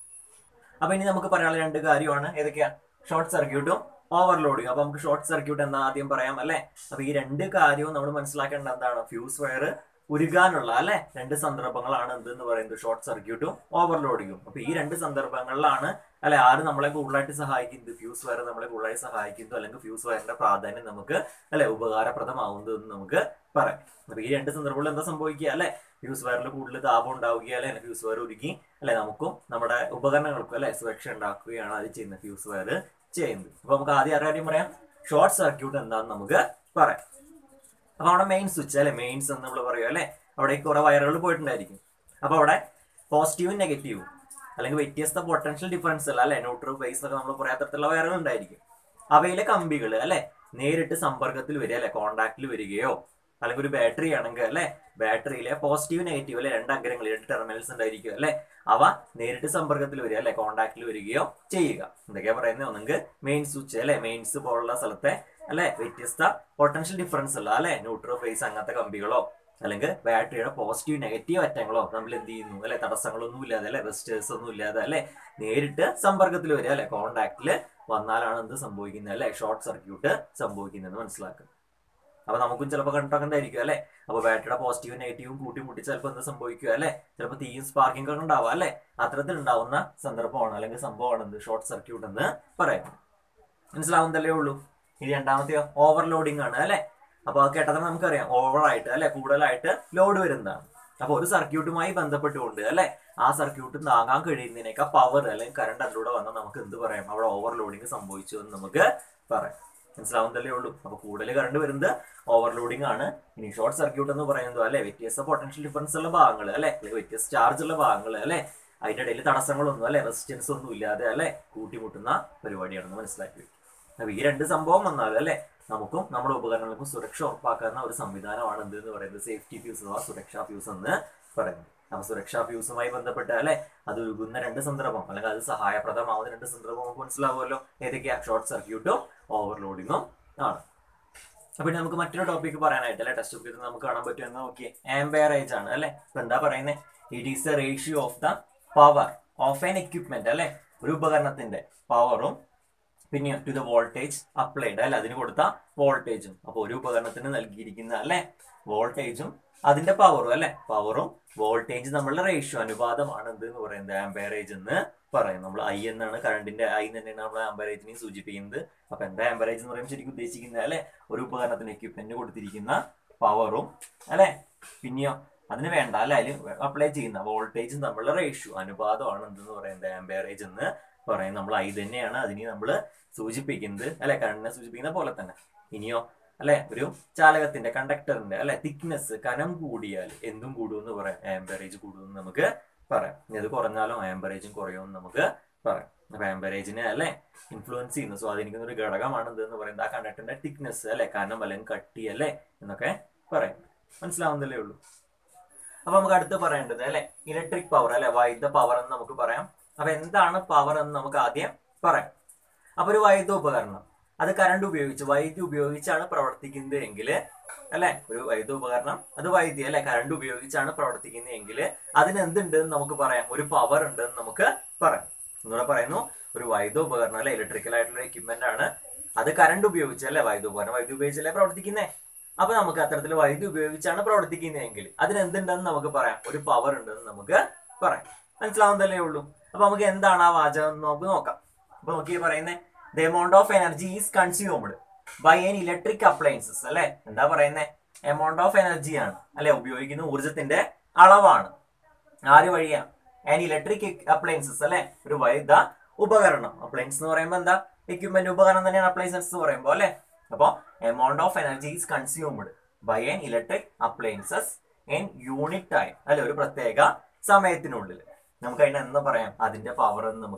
അപ്പൊ ഇനി നമുക്ക് പറയാനുള്ള രണ്ട് കാര്യമാണ് ഏതൊക്കെയാ ഷോർട്ട് സർക്യൂട്ടും ഓവർലോഡിങ് അപ്പൊ നമുക്ക് ഷോർട്ട് സർക്യൂട്ട് എന്നാ ആദ്യം പറയാം അല്ലെ അപ്പൊ ഈ രണ്ട് കാര്യവും നമ്മൾ മനസ്സിലാക്കേണ്ട എന്താണ് ഫ്യൂസ് വയർ ഉരുകാനുള്ള അല്ലെ രണ്ട് സന്ദർഭങ്ങളാണ് എന്തെന്ന് പറയുന്നത് ഷോർട്ട് സർക്യൂട്ടും ഓവർലോഡിങ്ങും അപ്പൊ ഈ രണ്ട് സന്ദർഭങ്ങളിലാണ് അല്ലെ ആര് നമ്മളെ കൂടുതലായിട്ട് സഹായിക്കുന്നത് ഫ്യൂസ് വയർ നമ്മളെ കൂടുതലായിട്ട് സഹായിക്കുന്നു അല്ലെങ്കിൽ ഫ്യൂസ് വയറിന്റെ പ്രാധാന്യം നമുക്ക് അല്ലെ ഉപകാരപ്രദമാവുന്നത് എന്ന് നമുക്ക് പറയാം അപ്പൊ ഈ രണ്ട് സന്ദർഭങ്ങളിൽ എന്താ സംഭവിക്കുക അല്ലെ ഫ്യൂസ് വയറിൽ കൂടുതൽ താപം ഉണ്ടാവുക അല്ലെ ഫ്യൂസ് വയർ ഉരുക്കി അല്ലെ നമുക്കും നമ്മുടെ ഉപകരണങ്ങൾക്കും അല്ലെ സുരക്ഷ ഉണ്ടാക്കുകയാണ് അത് ചെയ്യുന്നത് ഫ്യൂസ് വയർ ചെയ്യുന്നത് അപ്പൊ നമുക്ക് ആദ്യം ആ കാര്യം പറയാം ഷോർട്ട് സർക്യൂട്ട് എന്താണെന്ന് നമുക്ക് പറയാം അപ്പൊ അവിടെ മെയിൻ സ്വിച്ച് അല്ലെ മെയിൻസ് എന്ന് നമ്മൾ പറയും അല്ലെ അവിടെ കുറെ വയറുകൾ പോയിട്ടുണ്ടായിരിക്കും അപ്പൊ അവിടെ പോസിറ്റീവും നെഗറ്റീവും അല്ലെങ്കിൽ വ്യത്യസ്ത പൊട്ടൻഷ്യൽ ഡിഫറൻസ് അല്ല അല്ലെ ന്യൂട്രൽ ബേസ് ഒക്കെ നമ്മൾ പറയാത്ത തരത്തിലുള്ള വയറുകൾ ഉണ്ടായിരിക്കും അവയിലെ കമ്പികൾ അല്ലെ നേരിട്ട് സമ്പർക്കത്തിൽ വരിക അല്ലെ കോണ്ടാക്റ്റിൽ വരികയോ അല്ലെങ്കിൽ ഒരു ബാറ്ററി ആണെങ്കിൽ അല്ലെ ബാറ്ററിയിലെ പോസിറ്റീവ് നെഗറ്റീവ് അല്ലെ രണ്ട് അഗ്രങ്ങൾ രണ്ട് ടെർമിനൽസ് ഉണ്ടായിരിക്കും അല്ലെ അവ നേരിട്ട് സമ്പർക്കത്തിൽ വരിക അല്ലെ കോണ്ടാക്റ്റിൽ വരികയോ ചെയ്യുക എന്തൊക്കെയാ പറയുന്നത് ഒന്നെങ്കിൽ മെയിൻ സ്വിച്ച് അല്ലെ മെയിൻസ് പോലുള്ള സ്ഥലത്തെ അല്ലെ വ്യത്യസ്ത പൊട്ടൻഷ്യൽ ഡിഫറൻസ് ഉള്ള അല്ലെ ന്യൂട്രോ ഫേസ് അങ്ങനത്തെ കമ്പികളോ അല്ലെങ്കിൽ ബാറ്ററിയുടെ പോസിറ്റീവ് നെഗറ്റീവ് അറ്റങ്ങളോ നമ്മൾ എന്ത് ചെയ്യുന്നു അല്ലെ തടസ്സങ്ങളൊന്നും ഇല്ലാതെ അല്ലെ റെസ്റ്റേഴ്സ് ഒന്നും ഇല്ലാതെ അല്ലെ നേരിട്ട് സമ്പർക്കത്തിൽ വരിക അല്ലെ കോണ്ടാക്റ്റിൽ വന്നാലാണ് എന്ത് സംഭവിക്കുന്നത് അല്ലെ ഷോർട്ട് സർക്യൂട്ട് സംഭവിക്കുന്നത് മനസ്സിലാക്കുക അപ്പൊ നമുക്കും ചിലപ്പോൾ കണ്ടിട്ടുണ്ടായിരിക്കും അല്ലെ അപ്പൊ ബാറ്ററിയുടെ പോസിറ്റീവും നെഗറ്റീവും കൂട്ടി മുട്ടി ചിലപ്പോൾ എന്ത് സംഭവിക്കുക അല്ലെ ചിലപ്പോൾ തീയും സ്പാർക്കിംഗ് ഒക്കെ ഉണ്ടാവുക അല്ലെ അത്തരത്തിൽ ഉണ്ടാവുന്ന സന്ദർഭമാണ് അല്ലെങ്കിൽ സംഭവമാണ് എന്ത് ഷോർട്ട് സർക്യൂട്ട് എന്ന് പറയുന്നത് മനസ്സിലാവുന്നതല്ലേ ഉള്ളൂ ഇനി രണ്ടാമത്തെയോ ഓവർലോഡിംഗ് ആണ് അല്ലെ അപ്പൊ അത് കേട്ടത് നമുക്കറിയാം ഓവറായിട്ട് അല്ലെ കൂടുതലായിട്ട് ലോഡ് വരുന്നതാണ് അപ്പൊ ഒരു സർക്യൂട്ടുമായി ബന്ധപ്പെട്ടുകൊണ്ട് അല്ലെ ആ സർക്യൂട്ട് താങ്ങാൻ കഴിയുന്നതിനേക്കാൾ പവർ അല്ലെങ്കിൽ കറണ്ട് അതിലൂടെ വന്നാൽ നമുക്ക് എന്ത് പറയാം അവിടെ ഓവർലോഡിങ് സംഭവിച്ചു എന്ന് നമുക്ക് പറയാം മനസ്സിലാവുന്നതല്ലേ ഉള്ളൂ അപ്പൊ കൂടുതൽ കറണ്ട് വരുന്നത് ഓവർലോഡിംഗ് ആണ് ഇനി ഷോർട്ട് സർക്യൂട്ട് എന്ന് പറയുന്നത് അല്ലെ വ്യത്യസ്ത പൊട്ടൻഷ്യൽ ഡിഫറൻസ് ഉള്ള ഭാഗങ്ങൾ അല്ലെ അല്ലെങ്കിൽ വ്യത്യസ്ത ചാർജ് ഉള്ള ഭാഗങ്ങൾ അല്ലെ അതിന്റെ ഇടയിൽ തടസ്സങ്ങളൊന്നും അല്ലെ റെസിസ്റ്റൻസ് ഒന്നും ഇല്ലാതെ അല്ലെ കൂട്ടിമുട്ടുന്ന പരിപാടിയാണെന്ന് മനസ്സിലാക്കി വെക്കും അപ്പൊ ഈ രണ്ട് സംഭവം വന്നാൽ അല്ലെ നമുക്കും നമ്മുടെ ഉപകരണങ്ങൾക്കും സുരക്ഷ ഉറപ്പാക്കുന്ന ഒരു സംവിധാനമാണ് എന്ത് എന്ന് പറയുന്നത് സേഫ്റ്റി ഫ്യൂസ് അഥവാ സുരക്ഷാ ഫ്യൂസ് എന്ന് പറയുന്നത് അപ്പൊ സുരക്ഷാ ഫ്യൂസുമായി ബന്ധപ്പെട്ട് അല്ലെ അത് ഒഴുകുന്ന രണ്ട് സന്ദർഭം അല്ലെങ്കിൽ അത് സഹായപ്രദമാവുന്ന രണ്ട് സന്ദർഭം നമുക്ക് മനസ്സിലാവുമല്ലോ ഏതൊക്കെയാ ഷോർട്ട് സർക്യൂട്ടും ഓവർലോഡിങ്ങും ആണ് അപ്പൊ ഇനി നമുക്ക് മറ്റൊരു ടോപ്പിക് പറയാനായിട്ട് അല്ലെ ടെക്സ്റ്റ് ബുക്കിൽ നമുക്ക് കാണാൻ പറ്റുമെന്ന് നോക്കിയേ ആംബയറേജ് ആണ് അല്ലെ ഇപ്പൊ എന്താ പറയുന്നത് it is the ratio of the power of an equipment അല്ലെ ഒരു ഉപകരണത്തിന്റെ പവറും പിന്നെ ടു ദ വോൾട്ടേജ് അപ്ലൈഡ് അല്ലെ അതിന് കൊടുത്ത വോൾട്ടേജും അപ്പൊ ഒരു ഉപകരണത്തിന് നൽകിയിരിക്കുന്ന അല്ലെ വോൾട്ടേജും അതിന്റെ പവറും അല്ലെ പവറും വോൾട്ടേജ് നമ്മളുടെ റേഷ്യോ അനുപാതമാണ് എന്ത് എന്ന് പറയുന്നത് ആംബറേജ് എന്ന് പറയും നമ്മൾ ഐ എന്നാണ് കറണ്ടിന്റെ ഐ തന്നെയാണ് നമ്മൾ ആംബറേജിനെ സൂചിപ്പിക്കുന്നത് അപ്പൊ എന്താ ആംബറേജ് എന്ന് പറയുമ്പോൾ ശരിക്കും ഉദ്ദേശിക്കുന്നത് അല്ലെ ഒരു ഉപകരണത്തിന് എക്യുപ്മെന്റ് കൊടുത്തിരിക്കുന്ന പവറും അല്ലെ പിന്നെയോ അതിന് വേണ്ട അല്ലെ അതിൽ അപ്ലൈ ചെയ്യുന്ന വോൾട്ടേജും തമ്മിലുള്ള റേഷ്യോ അനുപാതമാണ് എന്തെന്ന് പറയുന്നത് ആംബറേജ് എന്ന് പറയും നമ്മൾ ഐ തന്നെയാണ് അതിനെ നമ്മൾ സൂചിപ്പിക്കുന്നത് അല്ലെ കറണ്ടിനെ സൂചിപ്പിക്കുന്ന പോലെ തന്നെ ഇനിയോ അല്ലെ ഒരു ചാലകത്തിന്റെ കണ്ടക്ടറിന്റെ അല്ലെ തിക്നെസ് കനം കൂടിയാൽ എന്തും കൂടുമെന്ന് പറയാം ആംബറേജ് കൂടുമെന്ന് നമുക്ക് പറയാം ഇനി അത് കുറഞ്ഞാലോ ആംബറേജും കുറയുമെന്ന് നമുക്ക് പറയാം അപ്പൊ ആംബറേജിനെ അല്ലെ ഇൻഫ്ലുവൻസ് ചെയ്യുന്ന സ്വാധീനിക്കുന്ന ഒരു ഘടകമാണ് എന്തെന്ന് പറയുന്നത് ആ കണ്ടക്ടറിന്റെ തിക്നെസ് അല്ലെ കനം അല്ലെങ്കിൽ കട്ടി അല്ലെ എന്നൊക്കെ പറയാം മനസ്സിലാവുന്നതല്ലേ ഉള്ളൂ അപ്പൊ നമുക്ക് അടുത്ത് പറയേണ്ടത് അല്ലെ ഇലക്ട്രിക് പവർ അല്ലെ വൈദ്യുത പവർ എന്ന് നമുക്ക് പറയാം അപ്പൊ എന്താണ് പവർ എന്ന് നമുക്ക് ആദ്യം പറയാം അപ്പൊ ഒരു വൈദ്യുത ഉപകരണം അത് കറണ്ട് ഉപയോഗിച്ച് വൈദ്യുതി ഉപയോഗിച്ചാണ് പ്രവർത്തിക്കുന്നത് എങ്കിൽ അല്ലെ ഒരു വൈദ്യുത ഉപകരണം അത് വൈദ്യുതി അല്ലെ കറണ്ട് ഉപയോഗിച്ചാണ് പ്രവർത്തിക്കുന്നത് എങ്കിൽ അതിന് എന്തുണ്ട് എന്ന് നമുക്ക് പറയാം ഒരു പവർ ഉണ്ട് എന്ന് നമുക്ക് പറയാം എന്നൂടെ പറയുന്നു ഒരു വൈദ്യുത ഉപകരണം അല്ലെ ഇലക്ട്രിക്കൽ ആയിട്ടുള്ള എക്യുപ്മെന്റ് ആണ് അത് കറണ്ട് ഉപയോഗിച്ച് അല്ലെ വൈദ്യുത ഉപകരണം വൈദ്യുതി ഉപയോഗിച്ചല്ലേ പ്രവർത്തിക്കുന്നേ അപ്പൊ നമുക്ക് അത്തരത്തിൽ വൈദ്യുതി ഉപയോഗിച്ചാണ് പ്രവർത്തിക്കുന്നതെങ്കിൽ അതിന് എന്തുണ്ടെന്ന് നമുക്ക് പറയാം ഒരു പവർ ഉണ്ടെന്ന് നമുക്ക് പറയാം മനസ്സിലാവുന്നതല്ലേ ഉള്ളൂ അപ്പൊ നമുക്ക് എന്താണ് ആ വാചകം എന്ന് നമുക്ക് നോക്കാം അപ്പൊ നോക്കി പറയുന്നത് the amount of energy is consumed by an electric appliances അല്ലെ എന്താ പറയുന്നത് എമൗണ്ട് ഓഫ് എനർജി ആണ് അല്ലെ ഉപയോഗിക്കുന്ന ഊർജത്തിന്റെ അളവാണ് ആര് വഴിയാ ആൻ ഇലക്ട്രിക് അപ്ലയൻസസ് അല്ലെ ഒരു വൈദ്യുത ഉപകരണം അപ്ലയൻസ് എന്ന് പറയുമ്പോൾ എന്താ എക്യുപ്മെന്റ് ഉപകരണം തന്നെയാണ് അപ്ലയൻസസ് എന്ന് പറയുമ്പോൾ അല്ലെ അപ്പോ amount of energy is consumed by an electric appliances in unit time അല്ലെ ഒരു പ്രത്യേക സമയത്തിനുള്ളിൽ നമുക്ക് അതിനെ എന്താ പറയാം അതിന്റെ പവർ എന്ന് നമുക്ക്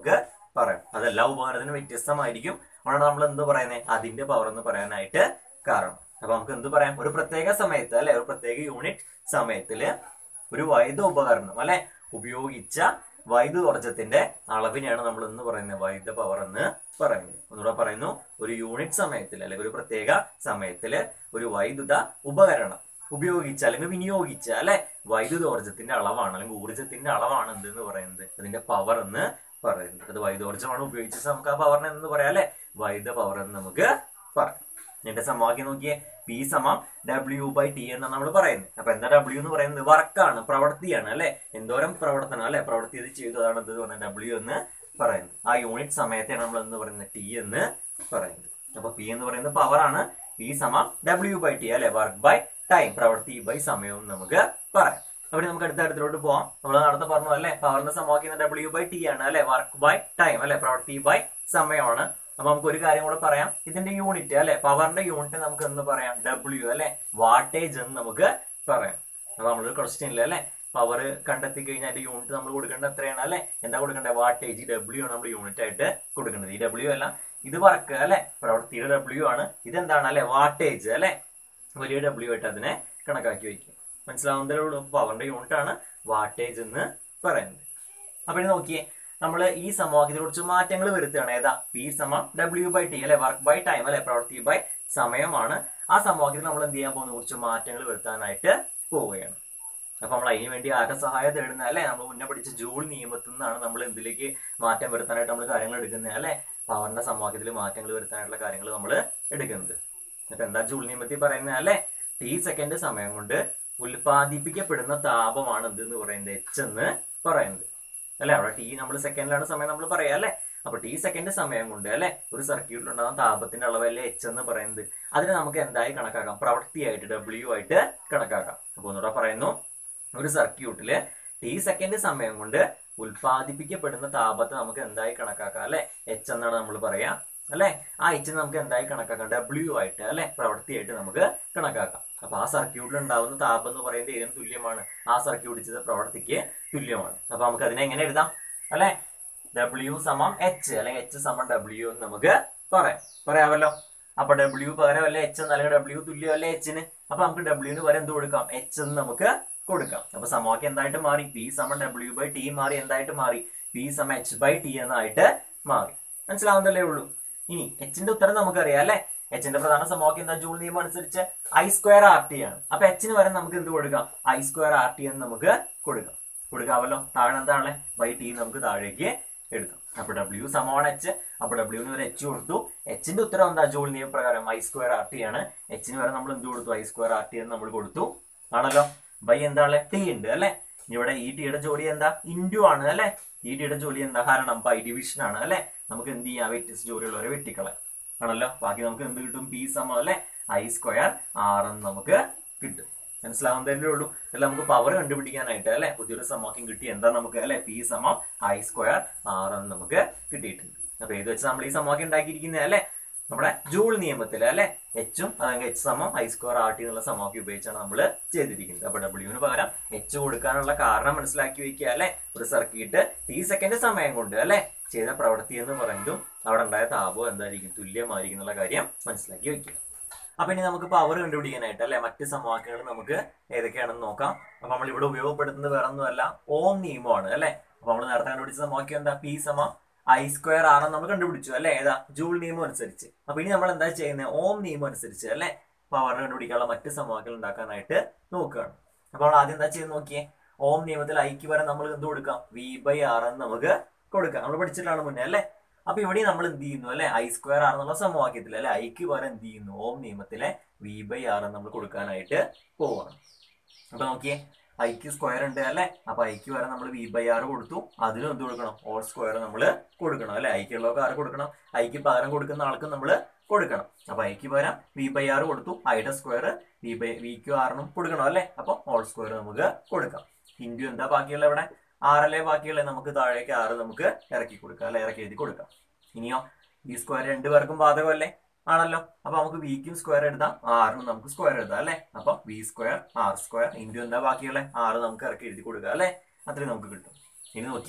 പറയാം അതെല്ലാ ഉപകരണത്തിനും വ്യത്യസ്തമായിരിക്കും അതുകൊണ്ടാണ് നമ്മൾ എന്ത് പറയുന്നത് അതിന്റെ പവർ എന്ന് പറയാനായിട്ട് കാരണം അപ്പൊ നമുക്ക് എന്ത് പറയാം ഒരു പ്രത്യേക സമയത്ത് അല്ലെ ഒരു പ്രത്യേക യൂണിറ്റ് സമയത്തില് ഒരു വൈദ്യുത ഉപകരണം അല്ലെ ഉപയോഗിച്ച വൈദ്യുതോർജ്ജത്തിന്റെ അളവിനെയാണ് നമ്മൾ എന്ന് പറയുന്നത് വൈദ്യുത പവർ എന്ന് പറയുന്നത് ഒന്നുകൂടെ പറയുന്നു ഒരു യൂണിറ്റ് സമയത്തിൽ അല്ലെങ്കിൽ ഒരു പ്രത്യേക സമയത്തില് ഒരു വൈദ്യുത ഉപകരണം ഉപയോഗിച്ച അല്ലെങ്കിൽ വിനിയോഗിച്ച അല്ലെ വൈദ്യുതോർജ്ജത്തിന്റെ അളവാണ് അല്ലെങ്കിൽ ഊർജ്ജത്തിന്റെ അളവാണ് എന്ത് എന്ന് പറയുന്നത് അതിന്റെ പവർ എന്ന് പറയുന്നത് അത് വൈദ്യുതോർജ്ജമാണ് ഉപയോഗിച്ചത് നമുക്ക് ആ പവറിനെ എന്ന് പറയാം അല്ലെ വൈദ്യുത പവർ എന്ന് നമുക്ക് പറയാം എന്റെ സമവാക്യം നോക്കിയേ പി സമം ഡബ്ല്യു ബൈ ടി എന്നാണ് നമ്മൾ പറയുന്നത് അപ്പൊ എന്താ ഡബ്ല്യു എന്ന് പറയുന്നത് വർക്കാണ് പ്രവൃത്തിയാണ് അല്ലെ എന്തോരം പ്രവർത്തനം അല്ലെ പ്രവൃത്തി ഇത് ചെയ്തു അതാണ് എന്ത് പറയുന്നത് ഡബ്ല്യു എന്ന് പറയുന്നത് ആ യൂണിറ്റ് സമയത്തെയാണ് നമ്മൾ എന്ന് പറയുന്നത് ടി എന്ന് പറയുന്നത് അപ്പൊ പി എന്ന് പറയുന്നത് പവർ ആണ് പി സമം ഡബ്ല്യു ബൈ ടി അല്ലെ വർക്ക് ബൈ ടൈം പ്രവൃത്തി ബൈ സമയവും നമുക്ക് പറയാം അവിടെ നമുക്ക് അടുത്ത അടുത്തോട്ട് പോവാം നമ്മൾ നടത്ത പറഞ്ഞു അല്ലെ പവറിന്റെ സമവാക്യം ഡബ്ല്യു ബൈ ടി ആണ് അല്ലെ വർക്ക് ബൈ ടൈം അല്ലെ പ്രവൃത്തി ബൈ സമയമാണ് അപ്പൊ നമുക്ക് ഒരു കാര്യം കൂടെ പറയാം ഇതിന്റെ യൂണിറ്റ് അല്ലെ പവറിന്റെ യൂണിറ്റ് നമുക്ക് എന്ന് പറയാം ഡബ്ല്യു അല്ലെ വാട്ടേജ് എന്ന് നമുക്ക് പറയാം അപ്പൊ നമ്മളൊരു ക്വസ്റ്റ്യനിൽ അല്ലെ പവർ കണ്ടെത്തി കഴിഞ്ഞാൽ അതിന്റെ യൂണിറ്റ് നമ്മൾ കൊടുക്കേണ്ടത് എത്രയാണ് അല്ലെ എന്താ കൊടുക്കേണ്ടത് വാട്ടേജ് ഡബ്ല്യു ആണ് നമ്മൾ യൂണിറ്റ് ആയിട്ട് കൊടുക്കേണ്ടത് ഈ ഡബ്ല്യു അല്ല ഇത് വർക്ക് അല്ലെ പ്രവൃത്തിയുടെ ഡബ്ല്യു ആണ് ഇതെന്താണ് അല്ലെ വാട്ടേജ് അല്ലെ വലിയ ഡബ്ല്യു ആയിട്ട് അതിനെ കണക്കാക്കി വയ്ക്കുക മനസ്സിലാവുന്നതേ ഉള്ളൂ പവറിന്റെ യൂണിറ്റ് ആണ് വാട്ടേജ് എന്ന് പറയുന്നത് അപ്പൊ ഇനി നോക്കിയേ നമ്മൾ ഈ സമവാക്യത്തെ കുറിച്ച് മാറ്റങ്ങൾ വരുത്തുകയാണ് ഏതാ പി സമം ഡബ്ല്യു ബൈ ടി അല്ലെ വർക്ക് ബൈ ടൈം അല്ലെ പ്രവൃത്തി ബൈ സമയമാണ് ആ സമവാക്യത്തിൽ നമ്മൾ എന്ത് ചെയ്യാൻ പോകുന്ന കുറച്ച് മാറ്റങ്ങൾ വരുത്താനായിട്ട് പോവുകയാണ് അപ്പൊ നമ്മൾ അതിന് വേണ്ടി ആരുടെ സഹായം തേടുന്നത് അല്ലെ നമ്മൾ മുന്നേ പഠിച്ച ജൂൾ നിയമത്തിൽ നിന്നാണ് നമ്മൾ എന്തിലേക്ക് മാറ്റം വരുത്താനായിട്ട് നമ്മൾ കാര്യങ്ങൾ എടുക്കുന്നത് അല്ലെ പവറിന്റെ സമവാക്യത്തിൽ മാറ്റങ്ങൾ വരുത്താനായിട്ടുള്ള കാര്യങ്ങൾ നമ്മൾ എടുക്കുന്നത് അപ്പൊ എന്താ ജൂൾ നിയമത്തിൽ പറയുന്നത് അല്ലെ ടി സെക്കൻഡ് സമയം കൊണ്ട് ഉൽപ്പാദിപ്പിക്കപ്പെടുന്ന താപമാണ് എന്തെന്ന് പറയുന്നത് എച്ച് എന്ന് പറയുന്നത് അല്ലെ അവിടെ ടി നമ്മൾ സെക്കൻഡിലാണ് സമയം നമ്മൾ പറയാം അല്ലെ അപ്പൊ ടി സെക്കൻഡ് സമയം കൊണ്ട് അല്ലെ ഒരു സർക്യൂട്ടിൽ ഉണ്ടാകുന്ന താപത്തിന്റെ അളവല്ലേ എച്ച് എന്ന് പറയുന്നത് അതിനെ നമുക്ക് എന്തായി കണക്കാക്കാം പ്രവൃത്തിയായിട്ട് ഡബ്ല്യു ആയിട്ട് കണക്കാക്കാം അപ്പൊ ഒന്നുകൂടെ പറയുന്നു ഒരു സർക്യൂട്ടില് ടി സെക്കൻഡ് സമയം കൊണ്ട് ഉൽപ്പാദിപ്പിക്കപ്പെടുന്ന താപത്തെ നമുക്ക് എന്തായി കണക്കാക്കാം അല്ലെ എച്ച് എന്നാണ് നമ്മൾ പറയാ അല്ലെ ആ എച്ച് നമുക്ക് എന്തായി കണക്കാക്കാം ഡബ്ല്യു ആയിട്ട് അല്ലെ പ്രവൃത്തിയായിട്ട് നമുക്ക് കണക്കാക്കാം അപ്പൊ ആ സർക്യൂട്ടിൽ ഉണ്ടാവുന്ന താപം എന്ന് പറയുന്നത് ഏതിന് തുല്യമാണ് ആ സർക്യൂട്ട് ചെയ്ത പ്രവൃത്തിക്ക് തുല്യമാണ് അപ്പൊ നമുക്ക് അതിനെ എങ്ങനെ എഴുതാം അല്ലെ ഡബ്ല്യു സമം എച്ച് അല്ലെങ്കിൽ എച്ച് സമം ഡബ്ല്യു എന്ന് നമുക്ക് പറയാം പറയാമല്ലോ അപ്പൊ ഡബ്ല്യു പകരം അല്ലെ എച്ച് അല്ലെങ്കിൽ ഡബ്ല്യു തുല്യം അല്ലെ എച്ചിന് അപ്പൊ നമുക്ക് ഡബ്ല്യുവിന് പകരം എന്ത് കൊടുക്കാം എച്ച് എന്ന് നമുക്ക് കൊടുക്കാം അപ്പൊ സമവാക്യം എന്തായിട്ട് മാറി പി സമം ഡബ്ല്യു ബൈ ടി മാറി എന്തായിട്ട് മാറി പി സമം എച്ച് ബൈ ടി എന്നായിട്ട് മാറി മനസ്സിലാവുന്നതല്ലേ ഉള്ളൂ ഇനി എച്ചിന്റെ ഉത്തരം നമുക്കറിയാം അല്ലെ എച്ചിന്റെ പ്രധാന സമവാക്യം എന്താ ജൂൾ നിയമം അനുസരിച്ച് ഐ സ്ക്വയർ ആർ ടി ആണ് അപ്പൊ എച്ചിന് വരെ നമുക്ക് എന്ത് കൊടുക്കാം ഐ സ്ക്വയർ ആർ ടി എന്ന് നമുക്ക് കൊടുക്കാം കൊടുക്കാമല്ലോ താഴെ എന്താണ് ബൈ ടി നമുക്ക് താഴേക്ക് എടുക്കാം അപ്പൊ ഡബ്ല്യു സമമാണ് എച്ച് അപ്പൊ ഡബ്ല്യുവിന് വരെ എച്ച് കൊടുത്തു എച്ചിന്റെ ഉത്തരം എന്താ ജൂൾ നിയമപ്രകാരം ഐ സ്ക്വയർ ആർ ടി ആണ് എച്ചിന് വരെ നമ്മൾ എന്ത് കൊടുത്തു ഐ സ്ക്വയർ ആർ ടി എന്ന് നമ്മൾ കൊടുത്തു ആണല്ലോ ബൈ എന്താണ് ടി ഉണ്ട് അല്ലെ ഇവിടെ ഈ ടിയുടെ ജോലി എന്താ ഇൻഡു ആണ് അല്ലെ ഈ ടിയുടെ ജോലി എന്താ കാരണം ബൈ ഡിവിഷൻ ആണ് അല്ലെ നമുക്ക് എന്ത് ചെയ്യാം വ്യത്യസ്ത ജോലിയുള്ളവരെ വെട്ടിക്കളയാം ആണല്ലോ ബാക്കി നമുക്ക് എന്ത് കിട്ടും പി സമം അല്ലെ ഐ സ്ക്വയർ ആർ എന്ന് നമുക്ക് കിട്ടും മനസ്സിലാവുന്നതല്ലേ ഉള്ളൂ അല്ല നമുക്ക് പവർ കണ്ടുപിടിക്കാനായിട്ട് അല്ലെ പുതിയൊരു സമവാക്യം കിട്ടി എന്താ നമുക്ക് അല്ലെ പി സമം ഐ സ്ക്വയർ ആർ എന്ന് നമുക്ക് കിട്ടിയിട്ടുണ്ട് അപ്പൊ ഏത് വെച്ച് നമ്മൾ ഈ സമവാക്യം ഉണ്ടാക്കിയിരിക്കുന്നത് അല്ലെ നമ്മുടെ ജൂൾ നിയമത്തിൽ അല്ലെ എച്ചും അല്ലെങ്കിൽ എച്ച് സമം ഐ സ്ക്വയർ ആർ ടി എന്നുള്ള സമവാക്യം ഉപയോഗിച്ചാണ് നമ്മൾ ചെയ്തിരിക്കുന്നത് അപ്പൊ ഡബ്ല്യുവിന് പകരം എച്ച് കൊടുക്കാനുള്ള കാരണം മനസ്സിലാക്കി വെക്കുക അല്ലെ ഒരു സർക്യൂട്ട് ടി സെക്കൻഡ് സമയം കൊണ്ട് അല്ലെ ചെയ്ത പ്രവൃത്തി എന്ന് പറയുന്നതും അവിടെ ഉണ്ടായ താപം എന്തായിരിക്കും തുല്യമായിരിക്കും എന്നുള്ള കാര്യം മനസ്സിലാക്കി വെക്കുക അപ്പൊ ഇനി നമുക്ക് പവർ കണ്ടുപിടിക്കാനായിട്ട് അല്ലെ മറ്റ് സമവാക്യങ്ങൾ നമുക്ക് ഏതൊക്കെയാണെന്ന് നോക്കാം അപ്പൊ നമ്മൾ ഇവിടെ ഉപയോഗപ്പെടുത്തുന്നത് വേറെ ഒന്നുമല്ല ഓം നിയമമാണ് അല്ലെ അപ്പൊ നമ്മൾ നേരത്തെ കണ്ടുപിടിച്ച സമവാക്യം എന്താ പി സമ ഐ സ്ക്വയർ ആർ നമ്മൾ കണ്ടുപിടിച്ചു അല്ലെ ഏതാ ജൂൾ നിയമം അനുസരിച്ച് അപ്പൊ ഇനി നമ്മൾ എന്താ ചെയ്യുന്നത് ഓം നിയമം അനുസരിച്ച് അല്ലെ പവർ കണ്ടുപിടിക്കാനുള്ള മറ്റ് സമവാക്യങ്ങൾ ഉണ്ടാക്കാനായിട്ട് നോക്കുകയാണ് അപ്പോൾ നമ്മൾ ആദ്യം എന്താ ചെയ്ത് നോക്കിയേ ഓം നിയമത്തിൽ ഐക്ക് വരെ നമ്മൾ എന്ത് കൊടുക്കാം വി ബൈ ആർ എന്ന് നമുക്ക് കൊടുക്കാം നമ്മൾ പഠിച്ചിട്ടാണ് മുന്നേ അല്ലെ അപ്പൊ ഇവിടെ നമ്മൾ എന്ത് ചെയ്യുന്നു അല്ലെ ഐ സ്ക്വയർ ആർ എന്നുള്ള സമവാക്യത്തിൽ അല്ലെ ഐക്ക് പകരം എന്ത് ചെയ്യുന്നു ഓം നിയമത്തിലെ വി ബൈ ആർ എന്ന് നമ്മൾ കൊടുക്കാനായിട്ട് പോവാണ് അപ്പൊ നോക്കിയേ ഐക്ക് സ്ക്വയർ ഉണ്ട് അല്ലെ അപ്പൊ ഐക്ക് വരെ നമ്മൾ വി ബൈ ആർ കൊടുത്തു അതിനും എന്ത് കൊടുക്കണം ഓൾ സ്ക്വയർ നമ്മൾ കൊടുക്കണം അല്ലെ ഐക്കുള്ളവർക്ക് ആറ് കൊടുക്കണം ഐക്ക് പകരം കൊടുക്കുന്ന ആൾക്ക് നമ്മൾ കൊടുക്കണം അപ്പൊ ഐക്ക് പകരം വി ബൈ ആർ കൊടുത്തു ഐയുടെ സ്ക്വയർ വി ബൈ വിക്ക് ആറിനും കൊടുക്കണം അല്ലെ അപ്പൊ ഓൾ സ്ക്വയർ നമുക്ക് കൊടുക്കാം ഇൻഡു എന്താ ബാക്കിയുള്ള ഇവിടെ ആറല്ലേ ബാക്കിയുള്ള നമുക്ക് താഴേക്ക് ആറ് നമുക്ക് ഇറക്കി കൊടുക്കാം അല്ലെ ഇറക്കി എഴുതി കൊടുക്കാം ഇനിയോ ഈ സ്ക്വയർ രണ്ടു പേർക്കും ബാധകമല്ലേ ആണല്ലോ അപ്പൊ നമുക്ക് വിക്കും സ്ക്വയർ എഴുതാം ആറിനും നമുക്ക് സ്ക്വയർ എഴുതാം അല്ലെ അപ്പൊ V square R square into എന്താ ബാക്കിയുള്ള ആറ് നമുക്ക് ഇറക്കി എഴുതി കൊടുക്കുക അല്ലെ അത്രയും നമുക്ക് കിട്ടും ഇനി നോക്കിയേ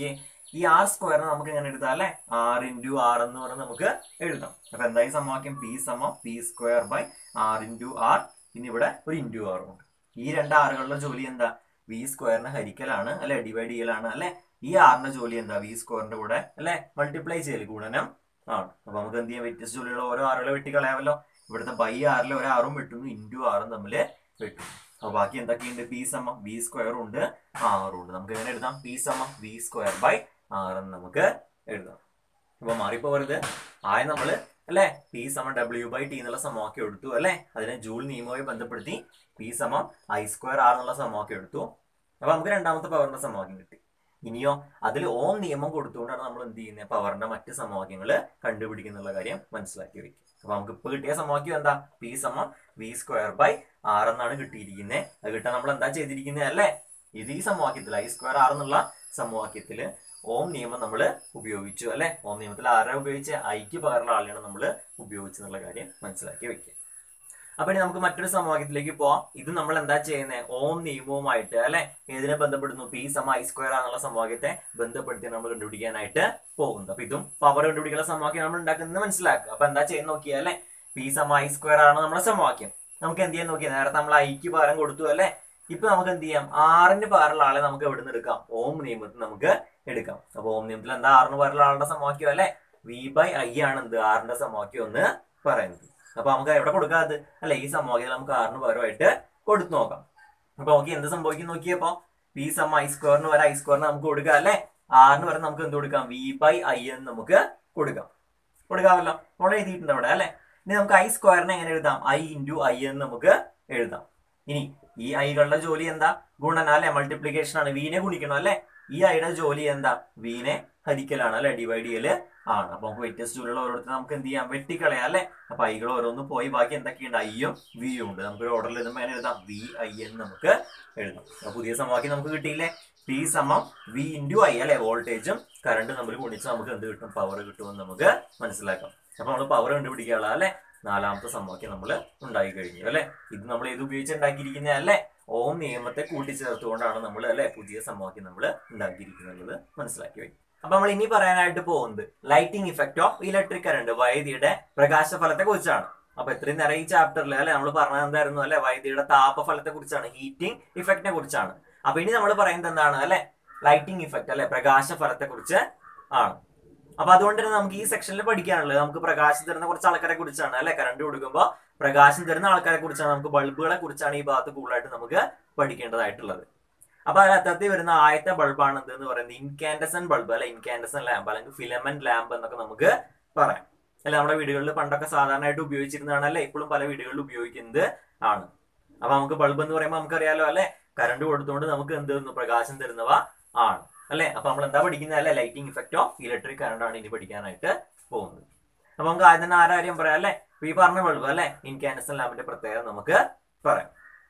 ഈ ആർ സ്ക്വയറിനെ നമുക്ക് എങ്ങനെ എഴുതാം അല്ലെ ആർ ഇൻറ്റു ആർ എന്ന് പറഞ്ഞ് നമുക്ക് എഴുതാം അപ്പൊ എന്തായി സമവാക്യം പി സമം P square by R into R പിന്നെ ഇവിടെ ഒരു ഇൻറ്റു ആറും ഉണ്ട് ഈ രണ്ട് ആറുകളുടെ ജോലി എന്താ വി സ്ക്വയറിനെ ഹരിക്കലാണ് അല്ലെ ഡിവൈഡ് ചെയ്യലാണ് അല്ലെ ഈ ആറിന്റെ ജോലി എന്താ വി സ്ക്വയറിന്റെ കൂടെ അല്ലെ മൾട്ടിപ്ലൈ ചെയ്യൽ ഗുണനം ആണ് അപ്പൊ നമുക്ക് എന്ത് ചെയ്യാം വ്യത്യസ്ത ജോലികൾ ഓരോ ആറുകളെ വെട്ടിക്കളയാമല്ലോ ഇവിടുത്തെ ബൈ ആറിൽ ഒരു ആറും വെട്ടുന്നു ഇൻറ്റു ആറും തമ്മിൽ വെട്ടും അപ്പൊ ബാക്കി എന്തൊക്കെയുണ്ട് പി സമം വി സ്ക്വയറും ഉണ്ട് ആറും ഉണ്ട് നമുക്ക് എങ്ങനെ എഴുതാം പി സമം വി സ്ക്വയർ ബൈ ആറെന്ന് നമുക്ക് എഴുതാം അപ്പൊ മാറിപ്പോകരുത് ആയ നമ്മള് അല്ലെ പി സമം ഡബ്ല്യു ബൈ ടി എന്നുള്ള സമവാക്യം എടുത്തു അല്ലെ അതിനെ ജൂൾ നിയമവുമായി ബന്ധപ്പെടുത്തി പി സമം ഐ സ്ക്വയർ ആർ എന്നുള്ള സമവാക്യം എടുത്തു അപ്പൊ നമുക്ക് രണ്ടാമത്തെ പവറിന്റെ സമവാക്യം കിട്ടി ഇനിയോ അതിൽ ഓം നിയമം കൊടുത്തുകൊണ്ടാണ് നമ്മൾ എന്ത് ചെയ്യുന്നത് പവറിന്റെ മറ്റ് സമവാക്യങ്ങൾ കണ്ടുപിടിക്കുന്നുള്ള കാര്യം മനസ്സിലാക്കി വെക്കും അപ്പൊ നമുക്ക് ഇപ്പൊ കിട്ടിയ സമവാക്യം എന്താ പി സമം വി സ്ക്വയർ ബൈ ആർ എന്നാണ് കിട്ടിയിരിക്കുന്നത് അത് കിട്ടാൻ നമ്മൾ എന്താ ചെയ്തിരിക്കുന്നത് അല്ലേ ഇത് ഈ സമവാക്യത്തിൽ ഐ സ്ക്വയർ ആർ എന്നുള്ള സമവാക്യത്തില് ഓം നിയമം നമ്മൾ ഉപയോഗിച്ചു അല്ലെ ഓം നിയമത്തിൽ ആരെ ഉപയോഗിച്ച് ഐക്ക് പകരമുള്ള ആളെയാണ് നമ്മൾ ഉപയോഗിച്ചെന്നുള്ള കാര്യം മനസ്സിലാക്കി വെക്കുക അപ്പൊ ഇനി നമുക്ക് മറ്റൊരു സമവാക്യത്തിലേക്ക് പോവാം ഇത് നമ്മൾ എന്താ ചെയ്യുന്നത് ഓം നിയമവുമായിട്ട് അല്ലെ ഏതിനെ ബന്ധപ്പെടുന്നു പി സമ ഐ സ്ക്വയർ ആണെന്നുള്ള സമവാക്യത്തെ ബന്ധപ്പെടുത്തി നമ്മൾ കണ്ടുപിടിക്കാനായിട്ട് പോകുന്നത് അപ്പൊ ഇതും പവർ കണ്ടുപിടിക്കുന്ന സമവാക്യം നമ്മൾ ഉണ്ടാക്കുന്നത് മനസ്സിലാക്കുക അപ്പൊ എന്താ ചെയ്യുന്ന നോക്കിയാൽ അല്ലെ പി സമ ഐ സ്ക്വയർ ആണ് നമ്മുടെ സമവാക്യം നമുക്ക് എന്ത് ചെയ്യാൻ നോക്കിയാൽ നേരത്തെ നമ്മൾ ഐക്ക് പകരം കൊടുത്തു അല്ലെ ഇപ്പൊ നമുക്ക് എന്ത് ചെയ്യാം ആറിന് പകരമുള്ള ആളെ നമുക്ക് എവിടെ നിന്ന് എടുക്കാം ഓം നിയമത്തിൽ നമുക്ക് എടുക്കാം അപ്പൊ ഓം നിയമത്തിൽ എന്താ ആറിന് പകരമുള്ള ആളുടെ സമവാക്യം അല്ലെ വി ബൈ ഐ ആണ് എന്ത് ആറിന്റെ സമവാക്യം എന്ന് പറയുന്നത് അപ്പൊ നമുക്ക് എവിടെ കൊടുക്കാത് അല്ലെ ഈ സമവാക്യം നമുക്ക് ആറിന് പകരമായിട്ട് കൊടുത്തു നോക്കാം അപ്പൊ നമുക്ക് എന്ത് സംഭവിക്കും നോക്കിയപ്പോ പി സം ഐ സ്ക്വയറിന് വരെ ഐ സ്ക്വയറിന് നമുക്ക് കൊടുക്കാം അല്ലെ ആറിന് വരെ നമുക്ക് എന്ത് കൊടുക്കാം വി ബൈ ഐ എന്ന് നമുക്ക് കൊടുക്കാം കൊടുക്കാമല്ലോ നമ്മൾ എഴുതിയിട്ടുണ്ട് അവിടെ അല്ലെ ഇനി നമുക്ക് ഐ സ്ക്വയറിനെ എങ്ങനെ എഴുതാം ഐ ഇൻറ്റു ഐ എന്ന് നമുക്ക് എഴുതാം ഇനി ഈ ഐകളുടെ ജോലി എന്താ ഗുണന അല്ലെ മൾട്ടിപ്ലിക്കേഷൻ ആണ് വീനെ ഗുണിക്കണം അല്ലെ ഈ ഐയുടെ ജോലി എന്താ വീനെ ഹരിക്കലാണ് അല്ലെ ഡിവൈഡ് ചെയ്യല് ആണ് അപ്പൊ നമുക്ക് വ്യത്യസ്ത ജോലികൾ ഓരോരുത്തർ നമുക്ക് എന്ത് ചെയ്യാം വെട്ടിക്കളയാം അല്ലെ അപ്പൊ ഐകൾ ഓരോന്ന് പോയി ബാക്കി എന്തൊക്കെയുണ്ട് ഐയും വിയും ഉണ്ട് നമുക്ക് ഒരു ഓർഡറിൽ എഴുതുമ്പോൾ എങ്ങനെ എഴുതാം വി ഐ എന്ന് നമുക്ക് എഴുതാം അപ്പൊ പുതിയ സമവാക്യം നമുക്ക് കിട്ടിയില്ലേ പി സമം വി ഇൻറ്റു ഐ അല്ലെ വോൾട്ടേജും കറണ്ട് നമ്മൾ ഗുണിച്ച് നമുക്ക് എന്ത് കിട്ടും പവർ കിട്ടുമെന്ന് നമുക്ക് മനസ്സിലാക്കാം അപ്പൊ നമ്മൾ പവർ കണ്ടുപിടിക്കാനുള്ള അല്ലെ നാലാമത്തെ സമവാക്യം നമ്മൾ ഉണ്ടാക്കി കഴിഞ്ഞു അല്ലെ ഇത് നമ്മൾ ഏത് ഉപയോഗിച്ച് ഉണ്ടാക്കിയിരിക്കുന്ന അല്ലെ ഓം നിയമത്തെ കൂട്ടിച്ചേർത്തുകൊണ്ടാണ് നമ്മൾ അല്ലെ പുതിയ സമവാക്യം നമ്മൾ ഉണ്ടാക്കിയിരിക്കുന്നത് മനസ്സിലാക്കി വയ്ക്കും അപ്പൊ നമ്മൾ ഇനി പറയാനായിട്ട് പോകുന്നത് lighting effect of electric current വൈദ്യുതിയുടെ പ്രകാശഫലത്തെ കുറിച്ചാണ് അപ്പൊ ഇത്രയും നേരം ഈ ചാപ്റ്ററിൽ അല്ലെ നമ്മൾ പറഞ്ഞത് എന്തായിരുന്നു അല്ലെ വൈദ്യുതിയുടെ താപഫലത്തെ കുറിച്ചാണ് ഹീറ്റിംഗ് ഇഫക്റ്റിനെ കുറിച്ചാണ് അപ്പൊ ഇനി നമ്മൾ പറയുന്നത് എന്താണ് അല്ലെ ലൈറ്റിംഗ് ഇഫക്റ്റ് അല്ലെ പ്രകാശഫലത്തെ കുറിച്ച് ആണ് അപ്പൊ അതുകൊണ്ട് തന്നെ നമുക്ക് ഈ സെക്ഷനിൽ പഠിക്കാനുള്ളത് നമുക്ക് പ്രകാശം തരുന്ന കുറച്ച് ആൾക്കാരെ കുറിച്ചാണ് അല്ലെ കറണ്ട് കൊടുക്കുമ്പോൾ പ്രകാശം തരുന്ന ആൾക്കാരെ കുറിച്ചാണ് നമുക്ക് ബൾബുകളെ കുറിച്ചാണ് ഈ ഭാഗത്ത് കൂടുതലായിട്ട് നമുക്ക് പഠിക്കേണ്ടതായിട്ടുള്ളത് അപ്പൊ അതിൽ അത്തരത്തിൽ വരുന്ന ആദ്യത്തെ ബൾബാണ് എന്തെന്ന് പറയുന്നത് ഇൻകാൻഡസൻ ബൾബ് അല്ലെ ഇൻകാൻഡസൻ ലാമ്പ് അല്ലെങ്കിൽ ഫിലമെന്റ് ലാമ്പ് എന്നൊക്കെ നമുക്ക് പറയാം അല്ലെ നമ്മുടെ വീടുകളിൽ പണ്ടൊക്കെ സാധാരണയായിട്ട് ഉപയോഗിച്ചിരുന്നതാണ് അല്ലെ ഇപ്പോഴും പല വീടുകളിൽ ഉപയോഗിക്കുന്നത് ആണ് അപ്പൊ നമുക്ക് ബൾബ് എന്ന് പറയുമ്പോൾ നമുക്കറിയാലോ അല്ലെ കറണ്ട് കൊടുത്തുകൊണ്ട് നമുക്ക് എന്ത് തരുന്നു പ്രകാശം തരുന്നവ ആണ് അല്ലെ അപ്പൊ നമ്മൾ എന്താ പഠിക്കുന്നത് അല്ലെ lighting effect of electric current ആണ് ഇനി പഠിക്കാനായിട്ട് പോകുന്നത് അപ്പൊ നമുക്ക് ആദ്യം തന്നെ ആരാര്യം പറയാം അല്ലെ ഈ പറഞ്ഞ ബൾബ് അല്ലെ ഇൻകാൻഡസൻ ലാമ്പിന്റെ പ്രത്യേകത നമുക്ക് പറയാം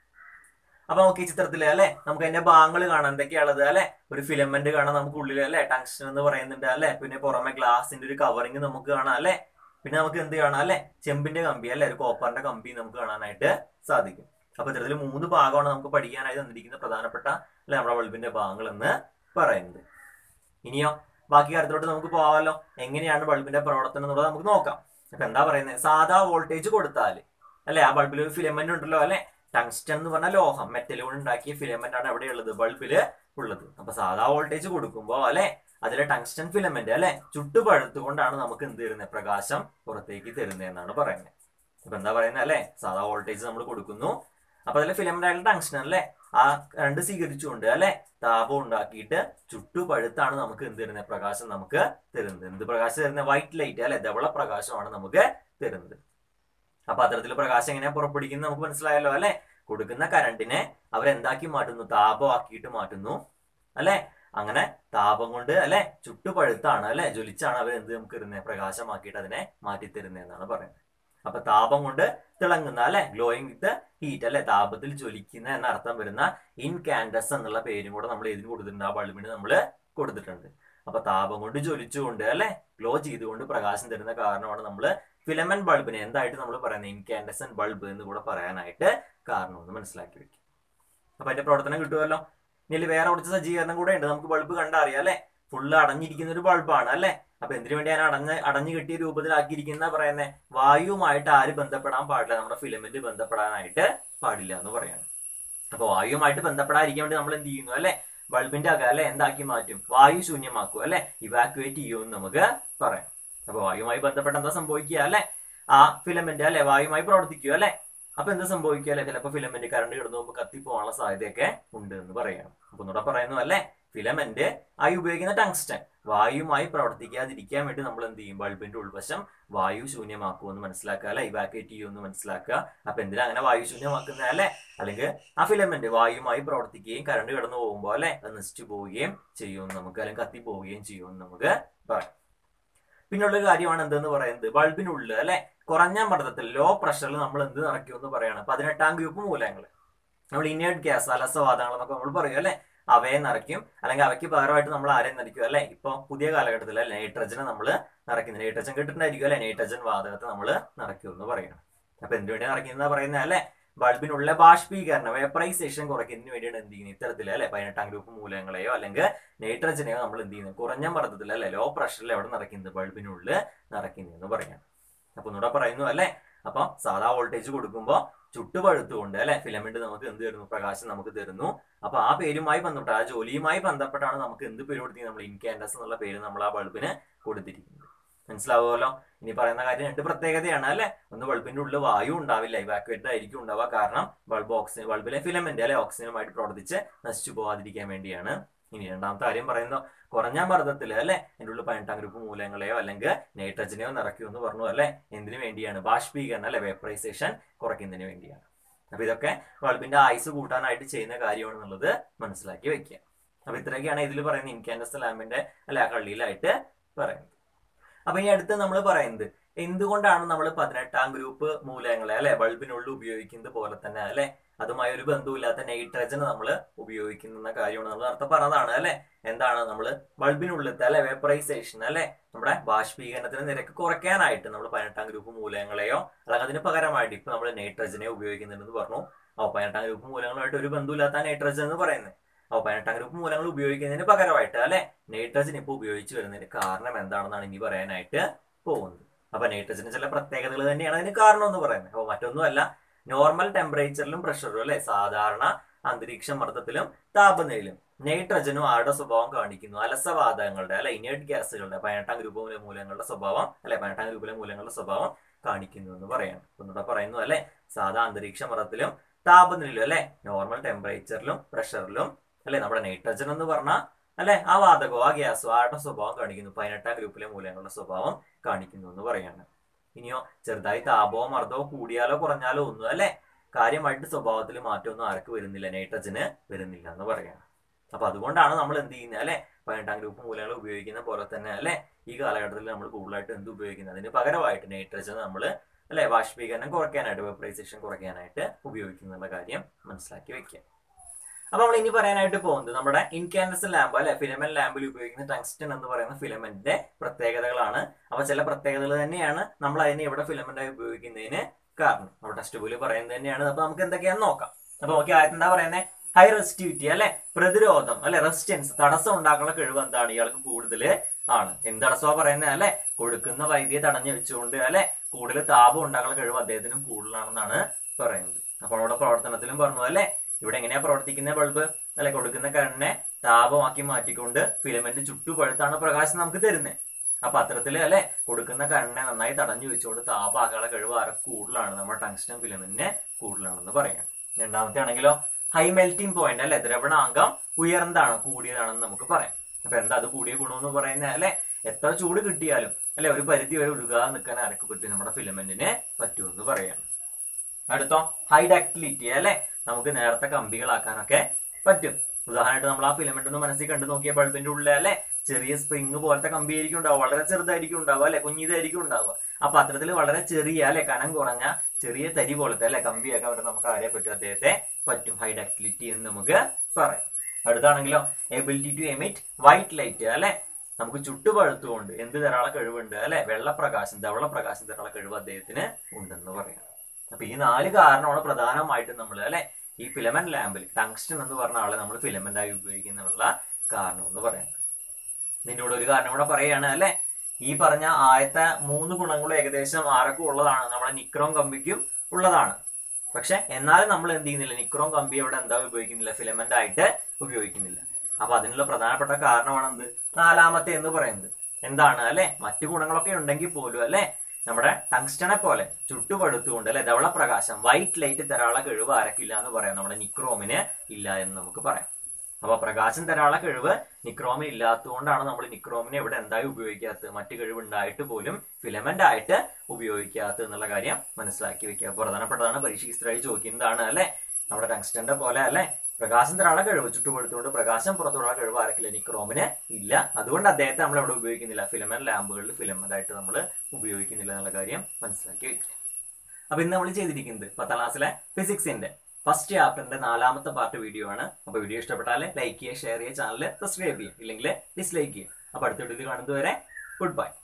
അപ്പൊ നമുക്ക് ഈ ചിത്രത്തില് അല്ലെ നമുക്ക് അതിന്റെ ഭാഗങ്ങൾ കാണാം എന്തൊക്കെയാണുള്ളത് അല്ലെ ഒരു ഫിലമെന്റ് കാണാം നമുക്ക് ഉള്ളിൽ അല്ലെ ടങ്സ്റ്റൻ എന്ന് പറയുന്നുണ്ട് അല്ലെ പിന്നെ പുറമെ ഗ്ലാസിന്റെ ഒരു കവറിങ് നമുക്ക് കാണാം അല്ലെ പിന്നെ നമുക്ക് എന്ത് കാണാം അല്ലെ ചെമ്പിന്റെ കമ്പി അല്ലെ ഒരു കോപ്പറിന്റെ കമ്പി നമുക്ക് കാണാനായിട്ട് സാധിക്കും അപ്പൊ ഇത്തരത്തിൽ മൂന്ന് ഭാഗമാണ് നമുക്ക് പഠിക്കാനായി തന്നിരിക്കുന്ന പ്രധാനപ്പെട്ട അല്ലെ നമ്മുടെ ബൾബിന്റെ ഭാഗങ്ങൾ എന്ന് പറയുന്നത് ഇനിയോ ബാക്കി കാര്യത്തിലോട്ട് നമുക്ക് പോവാമല്ലോ എങ്ങനെയാണ് ബൾബിന്റെ പ്രവർത്തനം എന്നുള്ളത് നമുക്ക് നോക്കാം അപ്പൊ എന്താ പറയുന്നത് സാധാ വോൾട്ടേജ് കൊടുത്താൽ അല്ലെ ആ ബൾബിൽ ഒരു ഫിലമെന്റ് ഉണ്ടല്ലോ അല്ലെ ടങ്സ്റ്റൺ എന്ന് പറഞ്ഞ ലോഹം മെറ്റൽ കൊണ്ട് ഉണ്ടാക്കിയ ഫിലമെന്റ് ആണ് എവിടെയുള്ളത് ബൾബില് ഉള്ളത് അപ്പൊ സാധാ വോൾട്ടേജ് കൊടുക്കുമ്പോൾ അല്ലെ അതിലെ ടങ്സ്റ്റൺ ഫിലമെന്റ് അല്ലെ ചുട്ടുപഴുത്തുകൊണ്ടാണ് നമുക്ക് എന്ത് തരുന്നത് പ്രകാശം പുറത്തേക്ക് തരുന്നത് എന്നാണ് പറയുന്നത് അപ്പൊ എന്താ പറയുന്നത് അല്ലെ സാധാ വോൾട്ടേജ് നമ്മൾ കൊടുക്കുന്നു അപ്പൊ അതിലെ ഫിലമെന്റ് ആയിട്ടുള്ള ടങ്സ്റ്റൺ അല്ലെ ആ കറണ്ട് സ്വീകരിച്ചുകൊണ്ട് അല്ലെ താപം ഉണ്ടാക്കിയിട്ട് ചുട്ടുപഴുത്താണ് നമുക്ക് എന്ത് തരുന്നത് പ്രകാശം നമുക്ക് തരുന്നത് എന്ത് പ്രകാശം തരുന്നത് വൈറ്റ് ലൈറ്റ് അല്ലെ ധവള പ്രകാശമാണ് നമുക്ക് തരുന്നത് അപ്പൊ അത്തരത്തിൽ പ്രകാശം എങ്ങനെയാ പുറപ്പെടുവിക്കുന്നത് നമുക്ക് മനസ്സിലായല്ലോ അല്ലെ കൊടുക്കുന്ന കറണ്ടിനെ അവരെന്താക്കി മാറ്റുന്നു താപമാക്കിയിട്ട് മാറ്റുന്നു അല്ലെ അങ്ങനെ താപം കൊണ്ട് അല്ലെ ചുട്ടുപഴുത്താണ് അല്ലെ ജ്വലിച്ചാണ് അവർ എന്ത് നമുക്ക് തരുന്നത് പ്രകാശമാക്കിയിട്ട് അതിനെ മാറ്റി തരുന്നത് എന്നാണ് പറയുന്നത് അപ്പൊ താപം കൊണ്ട് തിളങ്ങുന്ന അല്ലെ ഗ്ലോയിങ് വിത്ത് ഹീറ്റ് അല്ലെ താപത്തിൽ ജ്വലിക്കുന്ന എന്ന അർത്ഥം വരുന്ന ഇൻകാൻഡസ് എന്നുള്ള പേരും കൂടെ നമ്മൾ ഇതിന് കൊടുത്തിട്ടുണ്ട് ആ ബൾബിന് നമ്മൾ കൊടുത്തിട്ടുണ്ട് അപ്പൊ താപം കൊണ്ട് ജ്വലിച്ചുകൊണ്ട് അല്ലെ ഗ്ലോ ചെയ്തുകൊണ്ട് പ്രകാശം തരുന്ന കാരണമാണ് നമ്മൾ ഫിലമെന്റ് ബൾബിനെ എന്തായിട്ട് നമ്മൾ പറയുന്നത് ഇൻകാൻഡസൻ ബൾബ് എന്ന് കൂടെ പറയാനായിട്ട് കാരണമെന്ന് മനസ്സിലാക്കി വെക്കും അപ്പൊ അതിന്റെ പ്രവർത്തനം കിട്ടുമല്ലോ ഇനി വേറെ കുറച്ച് സജ്ജീകരണം കൂടെ ഉണ്ട് നമുക്ക് ബൾബ് കണ്ടറിയാം അല്ലെ ഫുള്ള് അടഞ്ഞിരിക്കുന്ന ഒരു ബൾബാണ് അല്ലെ അപ്പൊ എന്തിനു വേണ്ടിയാണ് അടഞ്ഞ് അടഞ്ഞു കിട്ടിയ രൂപത്തിലാക്കിയിരിക്കുന്ന പറയുന്നത് വായുവുമായിട്ട് ആര് ബന്ധപ്പെടാൻ പാടില്ല നമ്മുടെ ഫിലമെന്റ് ബന്ധപ്പെടാനായിട്ട് പാടില്ല എന്ന് പറയാണ് അപ്പൊ വായുവുമായിട്ട് ബന്ധപ്പെടാതിരിക്കാൻ വേണ്ടി നമ്മൾ എന്ത് ചെയ്യുന്നു അല്ലെ ബൾബിന്റെ അക അല്ലെ എന്താക്കി മാറ്റും വായു ശൂന്യമാക്കും അല്ലെ ഇവാക്യുവേറ്റ് ചെയ്യുമെന്ന് നമുക്ക് പറയാം അപ്പൊ വായുവുമായി ബന്ധപ്പെട്ട് എന്താ സംഭവിക്കുക അല്ലെ ആ ഫിലമെന്റ് അല്ലെ വായുമായി പ്രവർത്തിക്കുക അല്ലെ അപ്പൊ എന്ത് സംഭവിക്കുക അല്ലെ ചിലപ്പോ ഫിലമെന്റ് കറണ്ട് കിടന്നു പോകുമ്പോൾ കത്തിപ്പോകാനുള്ള സാധ്യതയൊക്കെ ഉണ്ട് എന്ന് പറയാം അപ്പൊ ഒന്നുകൂടെ പറയുന്നു അല്ലെ ഫിലമെന്റ് ആയി ഉപയോഗിക്കുന്ന ടങ്സ്റ്റൻ വായുവുമായി പ്രവർത്തിക്കാതിരിക്കാൻ വേണ്ടി നമ്മൾ എന്ത് ചെയ്യും ബൾബിന്റെ ഉൾവശം വായു ശൂന്യമാക്കുമെന്ന് മനസ്സിലാക്കുക അല്ലെ ഇവാക്യുവേറ്റ് ചെയ്യുമെന്ന് മനസ്സിലാക്കുക അപ്പൊ എന്തിനാ അങ്ങനെ വായു ശൂന്യമാക്കുന്ന അല്ലെ അല്ലെങ്കിൽ ആ ഫിലമെന്റ് വായുവുമായി പ്രവർത്തിക്കുകയും കറണ്ട് കടന്നു പോകുമ്പോൾ അല്ലെ അത് നശിച്ചു പോവുകയും ചെയ്യുമെന്ന് നമുക്ക് അല്ലെങ്കിൽ കത്തി പോവുകയും ചെയ്യുമെന്ന് നമുക്ക് പറയാം പിന്നുള്ള ഒരു കാര്യമാണ് എന്തെന്ന് പറയുന്നത് ബൾബിനുള്ളിൽ അല്ലെ കുറഞ്ഞ മർദ്ദത്തിൽ ലോ പ്രഷറിൽ നമ്മൾ എന്ത് നിറയ്ക്കുമെന്ന് പറയാണ് പതിനെട്ടാം ഗ്രൂപ്പ് മൂലകങ്ങൾ നമ്മൾ ഇനേർട്ട് ഗ്യാസ് അലസവാദങ്ങൾ എന്നൊക്കെ നമ്മൾ പറയും അല്ലെ അവയെ നിറയ്ക്കും അല്ലെങ്കിൽ അവയ്ക്ക് പകരമായിട്ട് നമ്മൾ ആരെയും നിറയ്ക്കും അല്ലെ ഇപ്പൊ പുതിയ കാലഘട്ടത്തിൽ നൈട്രജനെ നമ്മൾ നിറയ്ക്കുന്നത് നൈട്രജൻ കിട്ടുന്നുണ്ടായിരിക്കും അല്ലെ നൈട്രജൻ വാതകത്തെ നമ്മൾ നിറയ്ക്കും എന്ന് പറയണം അപ്പൊ എന്ത് വേണ്ടിയാണ് നിറയ്ക്കുന്നത് പറയുന്നത് അല്ലെ ബൾബിനുള്ള ബാഷ്പീകരണം വേപ്പറൈസേഷൻ കുറയ്ക്കുന്നതിന് വേണ്ടിയാണ് എന്ത് ചെയ്യുന്നത് ഇത്തരത്തിൽ അല്ലെ പതിനെട്ടാം ഗ്രൂപ്പ് മൂലകങ്ങളെയോ അല്ലെങ്കിൽ നൈട്രജനെയോ നമ്മൾ എന്ത് ചെയ്യുന്നത് കുറഞ്ഞ മർദ്ദത്തിൽ അല്ലെ ലോ പ്രഷറിൽ എവിടെ നിറയ്ക്കുന്നത് ബൾബിനുള്ളിൽ നിറയ്ക്കുന്നത് എന്ന് പറയാം അപ്പൊ ഒന്നുകൂടെ പറയുന്നു അല്ലെ അപ്പൊ സാധാ വോൾട്ടേജ് കൊടുക്കുമ്പോൾ ചുട്ടുപഴുത്തുകൊണ്ട് അല്ലെ ഫിലമെന്റ് നമുക്ക് എന്ത് തരുന്നു പ്രകാശം നമുക്ക് തരുന്നു അപ്പൊ ആ പേരുമായി ബന്ധപ്പെട്ട ആ ജോലിയുമായി ബന്ധപ്പെട്ടാണ് നമുക്ക് എന്ത് പേര് കൊടുത്തിരിക്കുന്നത് നമ്മൾ ഇൻകാൻഡസ് എന്നുള്ള പേര് നമ്മൾ ആ ബൾബിന് കൊടുത്തിരിക്കുന്നത് മനസ്സിലാവുമല്ലോ ഇനി പറയുന്ന കാര്യം രണ്ട് പ്രത്യേകതയാണ് അല്ലെ ഒന്ന് ബൾബിന്റെ ഉള്ളിൽ വായു ഉണ്ടാവില്ല ഇവാക്യുവേറ്റഡ് ആയിരിക്കും ഉണ്ടാവുക കാരണം ബൾബ് ഓക്സിജൻ ബൾബിലെ ഫിലമെന്റ് അല്ലെ ഓക്സിജനുമായിട്ട് പ്രവർത്തിച്ച് നശിച്ചു പോകാതിരിക്കാൻ വേണ്ടിയാണ് ഇനി രണ്ടാമത്തെ കാര്യം പറയുന്നത് കുറഞ്ഞ മർദ്ദത്തിൽ അല്ലെ അതിൻ്റെ ഉള്ളിൽ പതിനെട്ടാം ഗ്രൂപ്പ് മൂലങ്ങളെയോ അല്ലെങ്കിൽ നൈട്രജനെയോ നിറയ്ക്കൂ എന്ന് പറഞ്ഞു അല്ലെ എന്തിനു വേണ്ടിയാണ് ബാഷ്പീകരണം അല്ലെ വേപ്പറൈസേഷൻ കുറയ്ക്കുന്നതിന് വേണ്ടിയാണ് അപ്പൊ ഇതൊക്കെ ബൾബിന്റെ ആയുസ് കൂട്ടാനായിട്ട് ചെയ്യുന്ന കാര്യമാണെന്നുള്ളത് മനസ്സിലാക്കി വെക്കുക അപ്പൊ ഇത്രയൊക്കെയാണ് ഇതിൽ പറയുന്ന ഇൻകാൻഡസ് ലാമ്പിന്റെ അല്ലെ ആ കള്ളിയിലായിട്ട് പറയുന്നത് അപ്പൊ ഇനി അടുത്ത് നമ്മൾ പറയുന്നത് എന്തുകൊണ്ടാണ് നമ്മൾ പതിനെട്ടാം ഗ്രൂപ്പ് മൂലകങ്ങളെ അല്ലെ ബൾബിനുള്ളിൽ ഉപയോഗിക്കുന്നത് പോലെ തന്നെ അല്ലെ അതുമായി ഒരു ബന്ധവുമില്ലാത്ത നൈട്രജൻ നമ്മൾ ഉപയോഗിക്കുന്ന കാര്യമാണ് നമ്മൾ നേരത്തെ പറഞ്ഞതാണ് അല്ലെ എന്താണ് നമ്മൾ ബൾബിനുള്ളിലത്തെ അല്ലെ വേപ്പറൈസേഷൻ അല്ലെ നമ്മുടെ ബാഷ്പീകരണത്തിന് നിരക്ക് കുറയ്ക്കാനായിട്ട് നമ്മൾ പതിനെട്ടാം ഗ്രൂപ്പ് മൂലകങ്ങളെയോ അല്ലെങ്കിൽ അതിന് പകരമായിട്ട് ഇപ്പൊ നമ്മൾ നൈട്രജനെ ഉപയോഗിക്കുന്നുണ്ടെന്ന് പറഞ്ഞു അപ്പോൾ പതിനെട്ടാം ഗ്രൂപ്പ് മൂലകങ്ങളുമായിട്ട് ഒരു ബന്ധവുമില്ലാത്ത നൈട്രജൻ എന്ന് പറയുന്നത് അപ്പോൾ പതിനെട്ടാം ഗ്രൂപ്പ് മൂലങ്ങൾ ഉപയോഗിക്കുന്നതിന് പകരമായിട്ട് അല്ലെ നൈട്രജൻ ഇപ്പോൾ ഉപയോഗിച്ച് വരുന്നതിന് കാരണം എന്താണെന്നാണ് ഇനി പറയാനായിട്ട് പോകുന്നത് അപ്പൊ നൈട്രജന് ചില പ്രത്യേകതകൾ തന്നെയാണ് അതിന് കാരണം എന്ന് പറയുന്നത് അപ്പോൾ മറ്റൊന്നുമല്ല നോർമൽ ടെമ്പറേച്ചറിലും പ്രഷറിലും അല്ലെ സാധാരണ അന്തരീക്ഷ മർദ്ദത്തിലും താപനിലയിലും നൈട്രജനും ആരുടെ സ്വഭാവം കാണിക്കുന്നു അലസവാതകങ്ങളുടെ അല്ലെ ഇനേർട്ട് ഗ്യാസുകളുടെ പതിനെട്ടാം ഗ്രൂപ്പിലെ മൂലങ്ങളുടെ സ്വഭാവം അല്ലെ പതിനെട്ടാം ഗ്രൂപ്പിലെ മൂലങ്ങളുടെ സ്വഭാവം കാണിക്കുന്നു എന്ന് പറയാം ഒന്നുകൂടെ പറയുന്നു അല്ലെ സാധാ അന്തരീക്ഷ മർദ്ദത്തിലും താപനിലയിലും അല്ലെ നോർമൽ ടെമ്പറേച്ചറിലും പ്രഷറിലും അല്ലെ നമ്മുടെ നൈട്രജൻ എന്ന് പറഞ്ഞാൽ അല്ലെ ആ വാതകോ ആ ഗ്യാസോ ആരുടെ സ്വഭാവം കാണിക്കുന്നു പതിനെട്ടാം ഗ്രൂപ്പിലെ മൂലങ്ങളുടെ സ്വഭാവം കാണിക്കുന്നു എന്ന് പറയാണ് ഇനിയോ ചെറുതായി താപമോ മർദ്ദമോ കൂടിയാലോ കുറഞ്ഞാലോ ഒന്നും അല്ലെ കാര്യമായിട്ട് സ്വഭാവത്തിൽ മാറ്റമൊന്നും ആർക്ക് വരുന്നില്ല നൈട്രജന് വരുന്നില്ല എന്ന് പറയാണ് അപ്പൊ അതുകൊണ്ടാണ് നമ്മൾ എന്ത് ചെയ്യുന്നത് അല്ലെ പതിനെട്ടാം ഗ്രൂപ്പ് മൂലങ്ങൾ ഉപയോഗിക്കുന്ന പോലെ തന്നെ അല്ലെ ഈ കാലഘട്ടത്തിൽ നമ്മൾ കൂടുതലായിട്ട് എന്ത് ഉപയോഗിക്കുന്നത് അതിന് പകരമായിട്ട് നൈട്രജൻ നമ്മൾ അല്ലെ ബാഷ്പീകരണം കുറയ്ക്കാനായിട്ട് വെപ്പറൈസേഷൻ കുറയ്ക്കാനായിട്ട് ഉപയോഗിക്കുന്നുള്ള കാര്യം മനസ്സിലാക്കി വെക്കുക അപ്പൊ നമ്മൾ ഇനി പറയാനായിട്ട് പോകുന്നത് നമ്മുടെ ഇൻകാൻഡസ് ലാമ്പ് അല്ലെ ഫിലമെന്റ് ലാമ്പിൽ ഉപയോഗിക്കുന്ന ടങ്സ്റ്റൻ എന്ന് പറയുന്ന ഫിലമെന്റിന്റെ പ്രത്യേകതകളാണ് അപ്പൊ ചില പ്രത്യേകതകൾ തന്നെയാണ് നമ്മൾ അതിനെ ഇവിടെ ഫിലമെന്റ് ആയി ഉപയോഗിക്കുന്നതിന് കാരണം നമ്മുടെ ടെക്സ്റ്റ് ബുക്കിൽ പറയുന്നത് തന്നെയാണ് അപ്പൊ നമുക്ക് എന്തൊക്കെയാണെന്ന് നോക്കാം അപ്പൊ നോക്കി ആദ്യം എന്താ പറയുന്നത് ഹൈ റെസിസ്റ്റിവിറ്റി അല്ലെ പ്രതിരോധം അല്ലെ റെസിസ്റ്റൻസ് തടസ്സം ഉണ്ടാക്കുന്ന കഴിവ് എന്താണ് ഇയാൾക്ക് കൂടുതൽ ആണ് എന്ത് തടസ്സമാ പറയുന്നത് അല്ലെ കൊടുക്കുന്ന വൈദ്യുതിയെ തടഞ്ഞു വെച്ചുകൊണ്ട് അല്ലെ കൂടുതൽ താപം ഉണ്ടാക്കുന്ന കഴിവ് അദ്ദേഹത്തിനും കൂടുതലാണെന്നാണ് പറയുന്നത് അപ്പോൾ അവിടെ പ്രവർത്തനത്തിലും പറഞ്ഞു അല്ലെ ഇവിടെ എങ്ങനെയാ പ്രവർത്തിക്കുന്ന ബൾബ് അല്ലെ കൊടുക്കുന്ന കരണിനെ താപമാക്കി മാറ്റിക്കൊണ്ട് ഫിലമെന്റ് ചുട്ടുപഴുത്താണ് പ്രകാശം നമുക്ക് തരുന്നത് അപ്പൊ അത്തരത്തില് അല്ലെ കൊടുക്കുന്ന കരണിനെ നന്നായി തടഞ്ഞു വെച്ചുകൊണ്ട് താപാകാള കഴിവ് ആരെ കൂടുതലാണ് നമ്മുടെ ടങ്സ്റ്റൻ ഫിലമെന്റിന് കൂടുതലാണെന്ന് പറയാം രണ്ടാമത്തെ ആണെങ്കിലോ ഹൈ മെൽറ്റിംഗ് പോയിന്റ് അല്ലെ ദ്രവണാങ്കം ഉയർന്നതാണ് കൂടിയതാണെന്ന് നമുക്ക് പറയാം അപ്പൊ എന്താ അത് കൂടിയ ഗുണമെന്ന് പറയുന്നത് അല്ലെ എത്ര ചൂട് കിട്ടിയാലും അല്ലെ ഒരു പരിധി വരെ ഉരുകാതെ നിൽക്കാൻ ആരൊക്കെ പറ്റും നമ്മുടെ ഫിലമെന്റിന് പറ്റുമെന്ന് പറയാം അടുത്തോ ഹൈ ഡക്ടിലിറ്റി അല്ലെ നമുക്ക് നേരത്തെ കമ്പികളാക്കാനൊക്കെ പറ്റും ഉദാഹരണമായിട്ട് നമ്മൾ ആ ഫിലമെന്റ് ഒന്ന് മനസ്സിൽ കണ്ടു നോക്കിയ ബൾബിന്റെ ഉള്ളിൽ അല്ലെ ചെറിയ സ്പ്രിങ് പോലത്തെ കമ്പി ആയിരിക്കും ഉണ്ടാവുക വളരെ ചെറുതായിരിക്കും ഉണ്ടാവുക അല്ലെ കുഞ്ഞിതായിരിക്കും ഉണ്ടാവുക അപ്പൊ അത്തരത്തിൽ വളരെ ചെറിയ അല്ലെ കനം കുറഞ്ഞ ചെറിയ തരി പോലത്തെ അല്ലെ കമ്പിയൊക്കെ അവിടെ നമുക്ക് ആരെ പറ്റും അദ്ദേഹത്തെ പറ്റും ഹൈ ഡക്ടിലിറ്റി എന്ന് നമുക്ക് പറയാം അടുത്താണെങ്കിലോ ability to emit white light അല്ലെ നമുക്ക് ചുട്ടുപഴുത്തുകൊണ്ട് എന്ത് ധാരാളം കഴിവുണ്ട് അല്ലെ വെള്ളപ്രകാശം ധവള പ്രകാശം ധാരാളം കഴിവ് അദ്ദേഹത്തിന് ഉണ്ടെന്ന് പറയാം അപ്പൊ ഈ നാല് കാരണമാണ് പ്രധാനമായിട്ടും നമ്മൾ അല്ലെ ഈ ഫിലമെന്റ് ലാമ്പിൽ ടങ്സ്റ്റൻ എന്ന് പറഞ്ഞ ആളെ നമ്മൾ ഫിലമെന്റ് ആയി ഉപയോഗിക്കുന്നതിനുള്ള കാരണം എന്ന് പറയുന്നത് ഇതിന്റെ കൂടെ ഒരു കാരണം കൂടെ പറയുകയാണ് അല്ലെ ഈ പറഞ്ഞ ആദ്യത്തെ മൂന്ന് ഗുണങ്ങളും ഏകദേശം ആരൊക്കെ ഉള്ളതാണ് നമ്മുടെ നിക്രോം കമ്പിക്കും ഉള്ളതാണ് പക്ഷെ എന്നാലും നമ്മൾ എന്ത് ചെയ്യുന്നില്ല നിക്രോം കമ്പി അവിടെ എന്താ ഉപയോഗിക്കുന്നില്ല ഫിലമെന്റ് ആയിട്ട് ഉപയോഗിക്കുന്നില്ല അപ്പൊ അതിനുള്ള പ്രധാനപ്പെട്ട കാരണമാണ് എന്ത് നാലാമത്തെ എന്ന് പറയുന്നത് എന്താണ് അല്ലെ മറ്റു ഗുണങ്ങളൊക്കെ ഉണ്ടെങ്കിൽ പോലും അല്ലെ നമ്മുടെ ടങ്സ്റ്റനെ പോലെ ചുട്ടുപടുത്തുകൊണ്ട് അല്ലെ ധവള പ്രകാശം വൈറ്റ് ലൈറ്റ് തരാനുള്ള കഴിവ് ആരക്കില്ല എന്ന് പറയാം നമ്മുടെ നിക്രോമിന് ഇല്ല എന്ന് നമുക്ക് പറയാം അപ്പൊ പ്രകാശം തരാനുള്ള കഴിവ് നിക്രോമിന് ഇല്ലാത്തതുകൊണ്ടാണ് നമ്മൾ നിക്രോമിനെ ഇവിടെ എന്തായി ഉപയോഗിക്കാത്തത് മറ്റു കഴിവ് ഉണ്ടായിട്ട് പോലും ഫിലമെന്റ് ആയിട്ട് ഉപയോഗിക്കാത്തത് എന്നുള്ള കാര്യം മനസ്സിലാക്കി വെക്കുക പ്രധാനപ്പെട്ടതാണ് പരീക്ഷയ്ക്ക് സ്ഥിരമായി ചോദിക്കുന്നതാണ് അല്ലെ നമ്മുടെ ടങ്സ്റ്റന്റെ പോലെ അല്ലെ പ്രകാശം തരാനുള്ള കഴിവ് ചുട്ടുപടുത്തുകൊണ്ട് പ്രകാശം പുറത്തുള്ള കഴിവ് ആർക്കില്ല നിക്രോമിന് ഇല്ല അതുകൊണ്ട് അദ്ദേഹത്തെ നമ്മൾ ഇവിടെ ഉപയോഗിക്കുന്നില്ല ഫിലമെന്റ് ലാമ്പുകളിൽ ഫിലമെന്റ് ആയിട്ട് നമ്മൾ ഉപയോഗിക്കുന്നില്ല എന്നുള്ള കാര്യം മനസ്സിലാക്കി വെക്കുക അപ്പൊ ഇന്ന് നമ്മൾ ചെയ്തിരിക്കുന്നത് പത്താം ക്ലാസ്സിലെ ഫിസിക്സിന്റെ ഫസ്റ്റ് ചാപ്റ്ററിന്റെ നാലാമത്തെ പാർട്ട് വീഡിയോ ആണ് അപ്പൊ വീഡിയോ ഇഷ്ടപ്പെട്ടാൽ ലൈക്ക് ചെയ്യുക ഷെയർ ചെയ്യുക ചാനൽ സബ്സ്ക്രൈബ് ചെയ്യുക ഇല്ലെങ്കിൽ ഡിസ്ലൈക്ക് ചെയ്യുക അപ്പൊ അടുത്ത വീഡിയോ കാണുന്നതുവരെ ഗുഡ് ബൈ